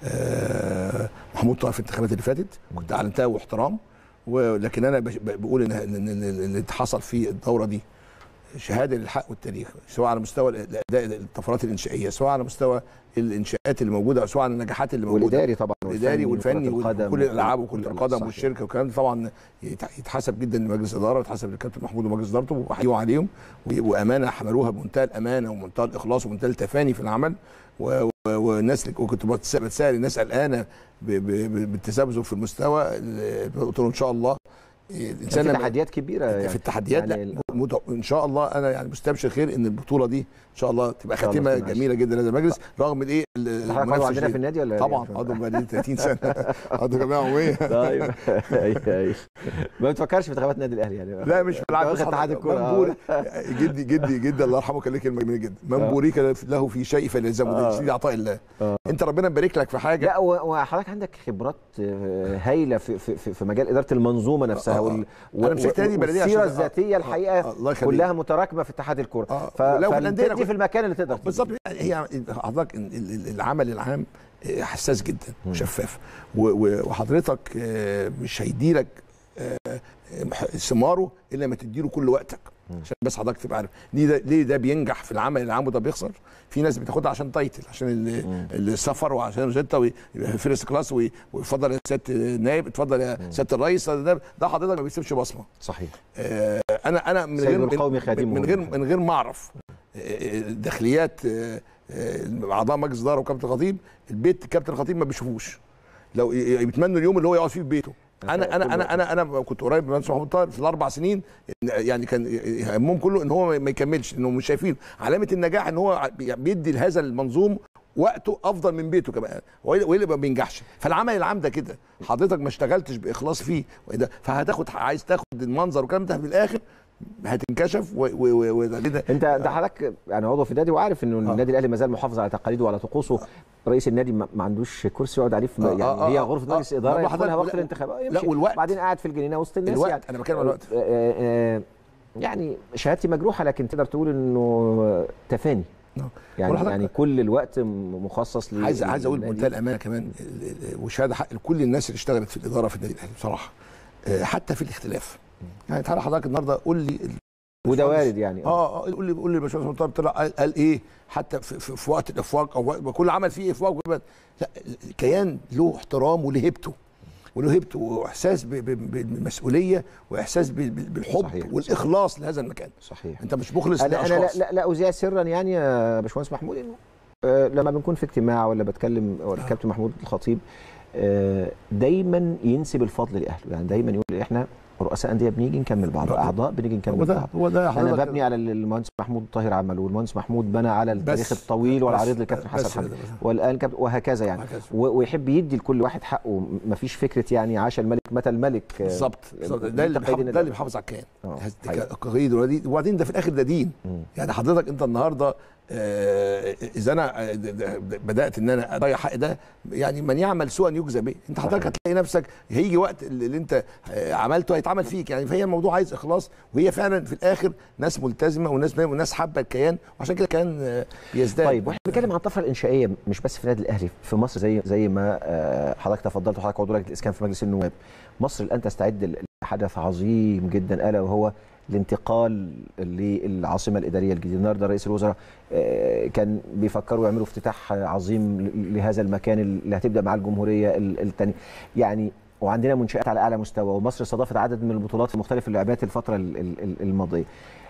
آه، محمود طاهر في الانتخابات اللي فاتت كنت اعلنتها واحترام ولكن انا بش- بقول ان إن- إن اللي حصل في الدوره دي شهاده للحق والتاريخ سواء على مستوى الاداء الطفرات الانشائيه سواء على مستوى الانشاءات اللي موجوده او سواء على النجاحات اللي موجوده
والاداري طبعا
الاداري والفني
وكرة القدم
وكل الالعاب وكره
وكل-
القدم
صحيح.
والشركه والكلام ده طبعا يت- يتحسب جدا لمجلس الاداره ويتحسب للكابتن محمود ومجلس ادارته واحييهم عليهم و- وامانه حملوها بمنتهى الامانه ومنتهى الاخلاص ومنتهى التفاني في العمل و- و- والناس وكنت بتس- بتسال الناس قلقانه ب- ب- ب- بالتذبذب في المستوى ال- قلت له ان شاء الله الانسان
في
لما-
تحديات كبيره يعني
في التحديات
يعني
لا مت- ان شاء الله انا يعني مستبشر خير ان البطوله دي ان شاء الله تبقى
شاء الله
خاتمه
تكون
جميله جدا لهذا المجلس رغم الايه ال-
حضرتك عضو
المنافسة
عندنا في
الشديدة.
النادي ولا
طبعا عضو بقالي 30 سنه عضو جمعيه عموميه
طيب ايوه ايوه ما بتفكرش في انتخابات النادي الاهلي يعني
لا مش بالعكس
واخد اتحاد الكوره
منبوري جدي جدي جدي الله يرحمه كان ليه كلمه جميله جدا من بوريك له في شيء فليلزمه
آه.
دي سيدي عطاء الله
آه.
انت ربنا مبارك لك في حاجه
لا و- وحضرتك عندك خبرات آه، هايله في في في في مجال اداره المنظومه نفسها
آه، آه.
وال
أنا مسكت نادي بلدية
والسيره
عشان-
الذاتيه
آه،
الحقيقه
آه، الله يخليك.
كلها متراكمه في اتحاد الكوره
آه،
ف-
ولو في الأندية أنا
فبتدي
كنت-
في المكان اللي تقدر تدي.
بالظبط هي حضرتك ال- ال- العمل العام آه، حساس جدا وشفاف و- و- وحضرتك آه، مش هيديلك آه، آه، ثماره الا لما تديله كل وقتك عشان بس حضرتك تبقى عارف ليه ده ليه ده بينجح في العمل العام وده بيخسر في ناس بتاخدها عشان تايتل عشان ال- السفر وعشان روزيتا ويبقى فيرست كلاس وي- ويفضل يا سياده النائب اتفضل يا سياده الرئيس ده ده حضرتك ما بيسيبش بصمه
صحيح
آه، انا انا من
سيد
غير
القومي
من,
خادمه.
من غير من غير ما اعرف آه، داخليات آه، آه، اعضاء مجلس الاداره وكابتن الخطيب البيت كابتن الخطيب ما بيشوفوش لو ي- بيتمنوا اليوم اللي هو يقعد فيه في بيته انا انا انا انا انا كنت قريب من المهندس محمود طاهر في الاربع سنين إن- يعني كان همهم كله ان هو ما يكملش انه مش شايفين علامه النجاح ان هو بي- بيدي لهذا المنظوم وقته افضل من بيته كمان هو إيه اللي ما بينجحش فالعمل العام ده كده حضرتك ما اشتغلتش باخلاص فيه وإيه فهتاخد عايز تاخد المنظر والكلام ده في الاخر هتنكشف و, و, و, و ده
انت انت حضرتك يعني عضو في النادي وعارف انه
آه.
النادي الاهلي ما زال محافظ على تقاليده وعلى طقوسه رئيس النادي ما ما عندوش كرسي يقعد عليه في
آه،
يعني
آه،
هي
آه،
غرفه
آه،
مجلس
آه،
اداره
ما
يدخلها
حضرتك-
وقت
لا،
الانتخابات
لا،
يمشي.
والوقت.
بعدين قاعد في الجنينه وسط الناس
الوقت،
يعني
أنا بتكلم على الوقت.
آه، آه، آه، يعني شهادتي مجروحه لكن تقدر تقول انه تفاني
آه.
يعني
وحضرتك-
يعني كل الوقت م- مخصص ل
عايز عايز اقول
للنادي.
بمنتهى الامانه كمان ال- ال- وشهاده حق لكل الناس اللي اشتغلت في الاداره في النادي الاهلي بصراحه آه، حتى في الاختلاف يعني تعالى حضرتك النهارده قول لي ال-
وده
الباشمهندس-
وارد يعني
اه اه قول لي قول لي الباشمهندس مطلب طلع قال, قال ايه حتى في, في, في وقت الافواج او وقت- كل عمل فيه افواج وكل- لا الكيان له احترام وله هيبته وله هيبته واحساس ب- ب- بالمسؤوليه واحساس ب- ب- بالحب
صحيح،
والاخلاص لهذا المكان
صحيح
انت مش مخلص
انا انا لا
لاشخاص
لا, لا اذيع سرا يعني يا باشمهندس محمود انه آه، لما بنكون في اجتماع ولا بتكلم ولا الكابتن محمود الخطيب آه، دايما ينسب الفضل لاهله يعني دايما يقول احنا رؤساء انديه بنيجي نكمل بعض
هو
اعضاء بنيجي
هو
نكمل
ده
بعض
هو ده
انا
حضرتك-
ببني على اللي المهندس محمود طاهر عمله والمهندس محمود بنى على التاريخ
بس-
الطويل والعريض
بس-
للكابتن
بس
حسن حمدي
كده، بس.
والان كابتن وهكذا يعني
وهكذا.
و- ويحب يدي لكل واحد حقه مفيش فكره يعني عاش الملك متى الملك آه،
بالظبط بالظبط.
دي
ده اللي
تقاليد
بيحافظ- ده اللي بيحافظ على الكيان
آه،
هذه
حقيقي.
التقاليد ودي- وبعدين ده في الاخر ده دين
مم.
يعني حضرتك انت النهارده آه، اذا انا بدات ان انا اضيع حق ده يعني من يعمل سوءا يجزى به انت حضرتك هتلاقي نفسك هيجي وقت اللي انت عملته هيتعمل فيك يعني فهي الموضوع عايز اخلاص وهي فعلا في الاخر ناس ملتزمه وناس وناس حابه الكيان وعشان كده الكيان يزداد
طيب واحنا بنتكلم عن الطفره الانشائيه مش بس في النادي الاهلي في مصر زي زي ما آه، حضرتك تفضلت وحضرتك عضو لجنه الاسكان في مجلس النواب مصر الان تستعد لحدث عظيم جدا الا وهو الانتقال للعاصمه الاداريه الجديده النهارده رئيس الوزراء آه، كان بيفكروا يعملوا افتتاح عظيم لهذا المكان اللي هتبدا مع الجمهوريه الثانيه يعني وعندنا منشات على اعلى مستوى ومصر استضافت عدد من البطولات في مختلف اللعبات الفتره الماضيه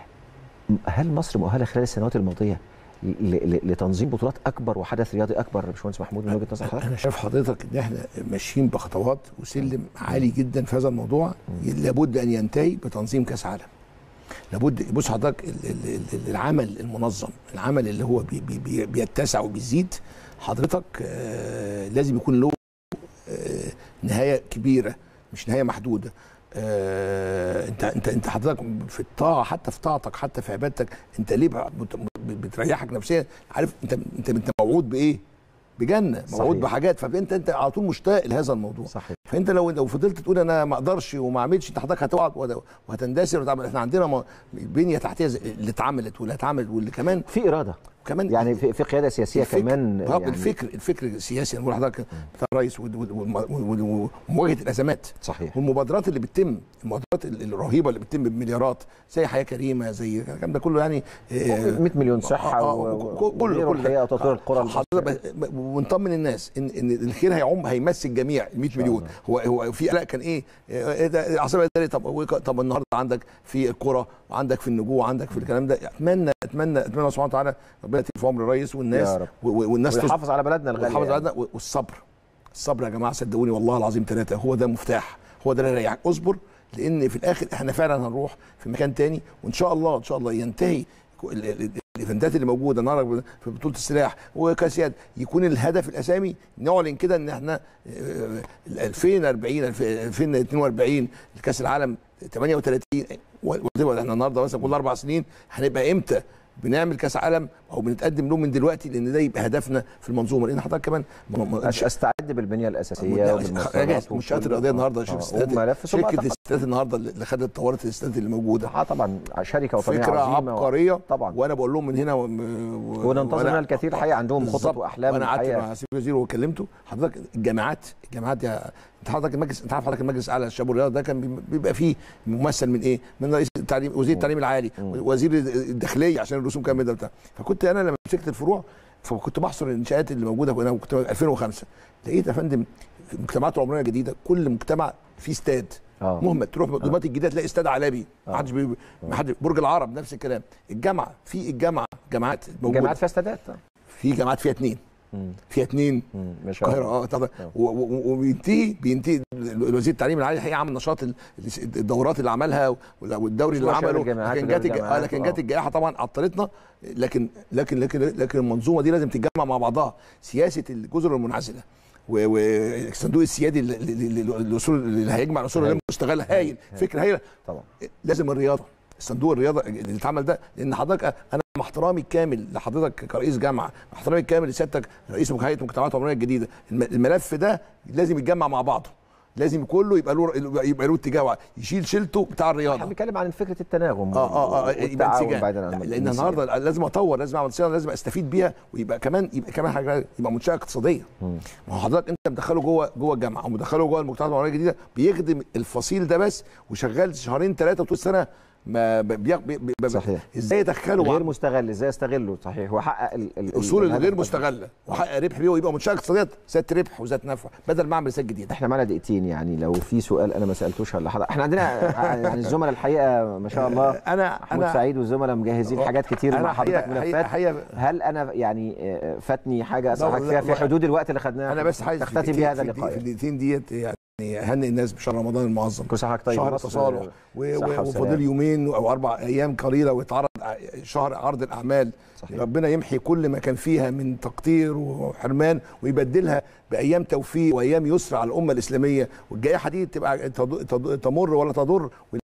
هل مصر مؤهله خلال السنوات الماضيه لتنظيم بطولات اكبر وحدث رياضي اكبر باشمهندس محمود من وجهه نظر حضرتك؟
انا شايف حضرتك ان احنا ماشيين بخطوات وسلم عالي جدا في هذا الموضوع لابد ان ينتهي بتنظيم كاس عالم. لابد بص حضرتك العمل المنظم العمل اللي هو بي بي بيتسع وبيزيد حضرتك آه لازم يكون له آه نهايه كبيره مش نهايه محدوده آه انت انت انت حضرتك في الطاعه حتى في طاعتك حتى في عبادتك انت ليه بتريحك نفسيا عارف انت انت انت موعود بايه؟ بجنه موعود صحيح. بحاجات فانت انت على طول مشتاق لهذا الموضوع صحيح. فانت لو لو فضلت تقول انا ما اقدرش وما اعملش انت حضرتك هتقعد وهتندثر وتعمل احنا عندنا بنيه تحتيه اللي اتعملت واللي اتعملت واللي كمان
في اراده
كمان
يعني في, في قياده سياسيه
الفكر
كمان
يعني الفكر الفكر السياسي انا بقول لحضرتك بتاع الرئيس ومواجهه الازمات
صحيح
والمبادرات اللي بتتم المبادرات الرهيبه اللي بتتم بمليارات زي حياه كريمه زي الكلام ده كله يعني
100 مليون صحه
آه كله
كله وتطوير القرى
ونطمن الناس ان ان الخير هيعم هيمس الجميع ال 100 مليون هو هو في قلق كان ايه ايه ده العاصمه الاداريه طب طب النهارده عندك في القرى وعندك في النجوى وعندك في الكلام ده اتمنى اتمنى اتمنى سبحانه وتعالى ربنا يتم في عمر الرئيس والناس
يا رب.
والناس
ويحافظ على بلدنا الغاليه
ويحافظ على بلدنا والصبر الصبر يا جماعه صدقوني والله العظيم ثلاثه هو ده مفتاح هو ده اللي يريحك اصبر لان في الاخر احنا فعلا هنروح في مكان تاني وان شاء الله ان شاء الله ينتهي الايفنتات اللي موجوده النهارده في بطوله السلاح وكاس يد يكون الهدف الاسامي نعلن كده ان احنا 2040 2042 كاس العالم 38 احنا النهارده مثلا كل اربع سنين هنبقى امتى بنعمل كاس عالم او بنتقدم له من دلوقتي لان ده يبقى هدفنا في المنظومه لان حضرتك كمان
مش استعد بالبنيه الاساسيه
والمنشات الرياضيه النهارده شوف شركه الاستاد النهارده اللي خدت طورت الاستاد اللي موجوده
اه طبعا شركه وطنيه
فكره عبقريه
طبعا
وانا بقول لهم من هنا و...
وننتظر منها الكثير الحقيقه عندهم خطط واحلام
وانا قعدت مع سيدي الوزير وكلمته حضرتك الجامعات الجامعات يا انت حضرتك المجلس انت عارف حضرتك المجلس الاعلى للشباب والرياضه ده كان بيبقى فيه ممثل من ايه؟ من رئيس التعليم وزير التعليم العالي وزير الداخليه عشان الرسوم كام ده بتاع فكنت انا لما مسكت الفروع فكنت بحصر الانشاءات اللي موجوده انا كنت 2005 لقيت يا فندم المجتمعات العمرانيه الجديده كل مجتمع فيه استاد آه. مهمل تروح دلوقتي الجديده تلاقي استاد عالمي ما حدش بي... ما حد برج العرب نفس الكلام الجامعه في الجامعه جامعات
موجوده جامعات فيها استادات
في جامعات فيها اثنين فيها اثنين القاهره اه طبعا وبينتهي بينتهي الوزير التعليم العالي الحقيقه عمل نشاط الدورات اللي عملها والدوري اللي عمله لكن جت لكن جت الجائحه طبعا عطلتنا لكن لكن لكن لكن المنظومه دي لازم تتجمع مع بعضها سياسه الجزر المنعزله والصندوق السيادي الاصول اللي هيجمع الاصول اللي مستغله هايل فكره هايله طبعا لازم الرياضه صندوق الرياضه اللي اتعمل ده لان حضرتك انا مع احترامي الكامل لحضرتك كرئيس جامعه مع احترامي الكامل لسيادتك رئيس هيئه المجتمعات العمرانيه الجديده الملف ده لازم يتجمع مع بعضه لازم كله يبقى له يبقى له اتجاه يشيل شيلته بتاع الرياضه
احنا بنتكلم عن فكره التناغم
اه اه اه يبقى انسجام لان النهارده لازم اطور لازم اعمل صيانه لازم استفيد بيها ويبقى كمان يبقى كمان حاجه يبقى منشاه اقتصاديه ما هو حضرتك انت مدخله جوه جوه الجامعه ومدخله جوه المجتمعات العمرانيه الجديده بيخدم الفصيل ده بس وشغال شهرين ثلاثه طول السنه ما بي بي بي
صحيح
ازاي يدخله
غير مستغل ازاي استغله صحيح وحقق
الاصول الغير مستغله وحقق ربح بيه ويبقى منشاه اقتصاديه ذات ربح وذات نفع بدل ما اعمل استاد جديد
احنا معانا دقيقتين يعني لو في سؤال انا ما سالتوش ولا حضرتك احنا عندنا يعني الزملاء الحقيقه ما شاء الله
انا
محمود
انا
سعيد والزملاء مجهزين حاجات كتير مع حضرتك ملفات
حقيقة
هل انا يعني فاتني حاجه اسالك فيها في حدود الوقت اللي خدناه
انا بس عايز
تختتم بيها هذا اللقاء
في الدقيقتين ديت يعني هنئ الناس بشهر رمضان المعظم
كل سنه طيب
شهر تصالح وفاضل يومين او اربع ايام قليله ويتعرض شهر عرض الاعمال صحيح. ربنا يمحي كل ما كان فيها من تقطير وحرمان ويبدلها بايام توفيق وايام يسر على الامه الاسلاميه والجائحه دي تبقى تمر ولا تضر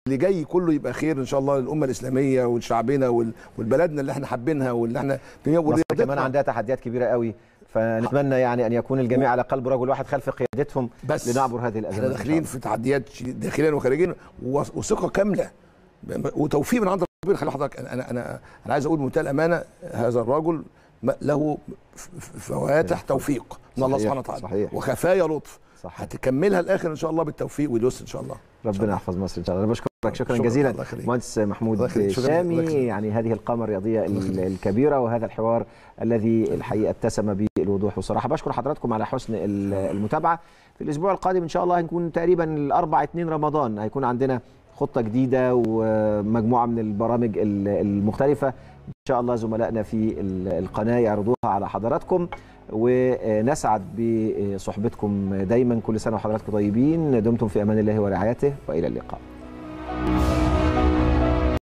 واللي جاي كله يبقى خير ان شاء الله للامه الاسلاميه وشعبنا والبلدنا اللي احنا حابينها واللي احنا
مصر كمان عندها تحديات كبيره قوي فنتمنى يعني ان يكون الجميع على قلب رجل واحد خلف قيادتهم
بس
لنعبر هذه الازمات
احنا داخلين في تحديات داخليا وخارجيا وثقه كامله وتوفيق من عند ربنا خلي حضرتك انا انا انا, أنا عايز اقول بمنتهى الامانه هذا الرجل له فواتح توفيق من الله سبحانه وتعالى
صحيح.
وخفايا لطف
صحيح.
هتكملها الاخر ان شاء الله بالتوفيق واليسر ان شاء الله
ربنا يحفظ مصر ان شاء الله انا بشكرك شكرا, شكرا جزيلا مهندس محمود شامي يعني هذه القامه الرياضيه الكبيره وهذا الحوار الذي الحقيقه اتسم بالوضوح والصراحه بشكر حضراتكم على حسن المتابعه في الاسبوع القادم ان شاء الله هنكون تقريبا الاربع 2 رمضان هيكون عندنا خطه جديده ومجموعه من البرامج المختلفه ان شاء الله زملائنا في القناه يعرضوها على حضراتكم ونسعد بصحبتكم دايما كل سنه وحضراتكم طيبين دمتم في امان الله ورعايته والى اللقاء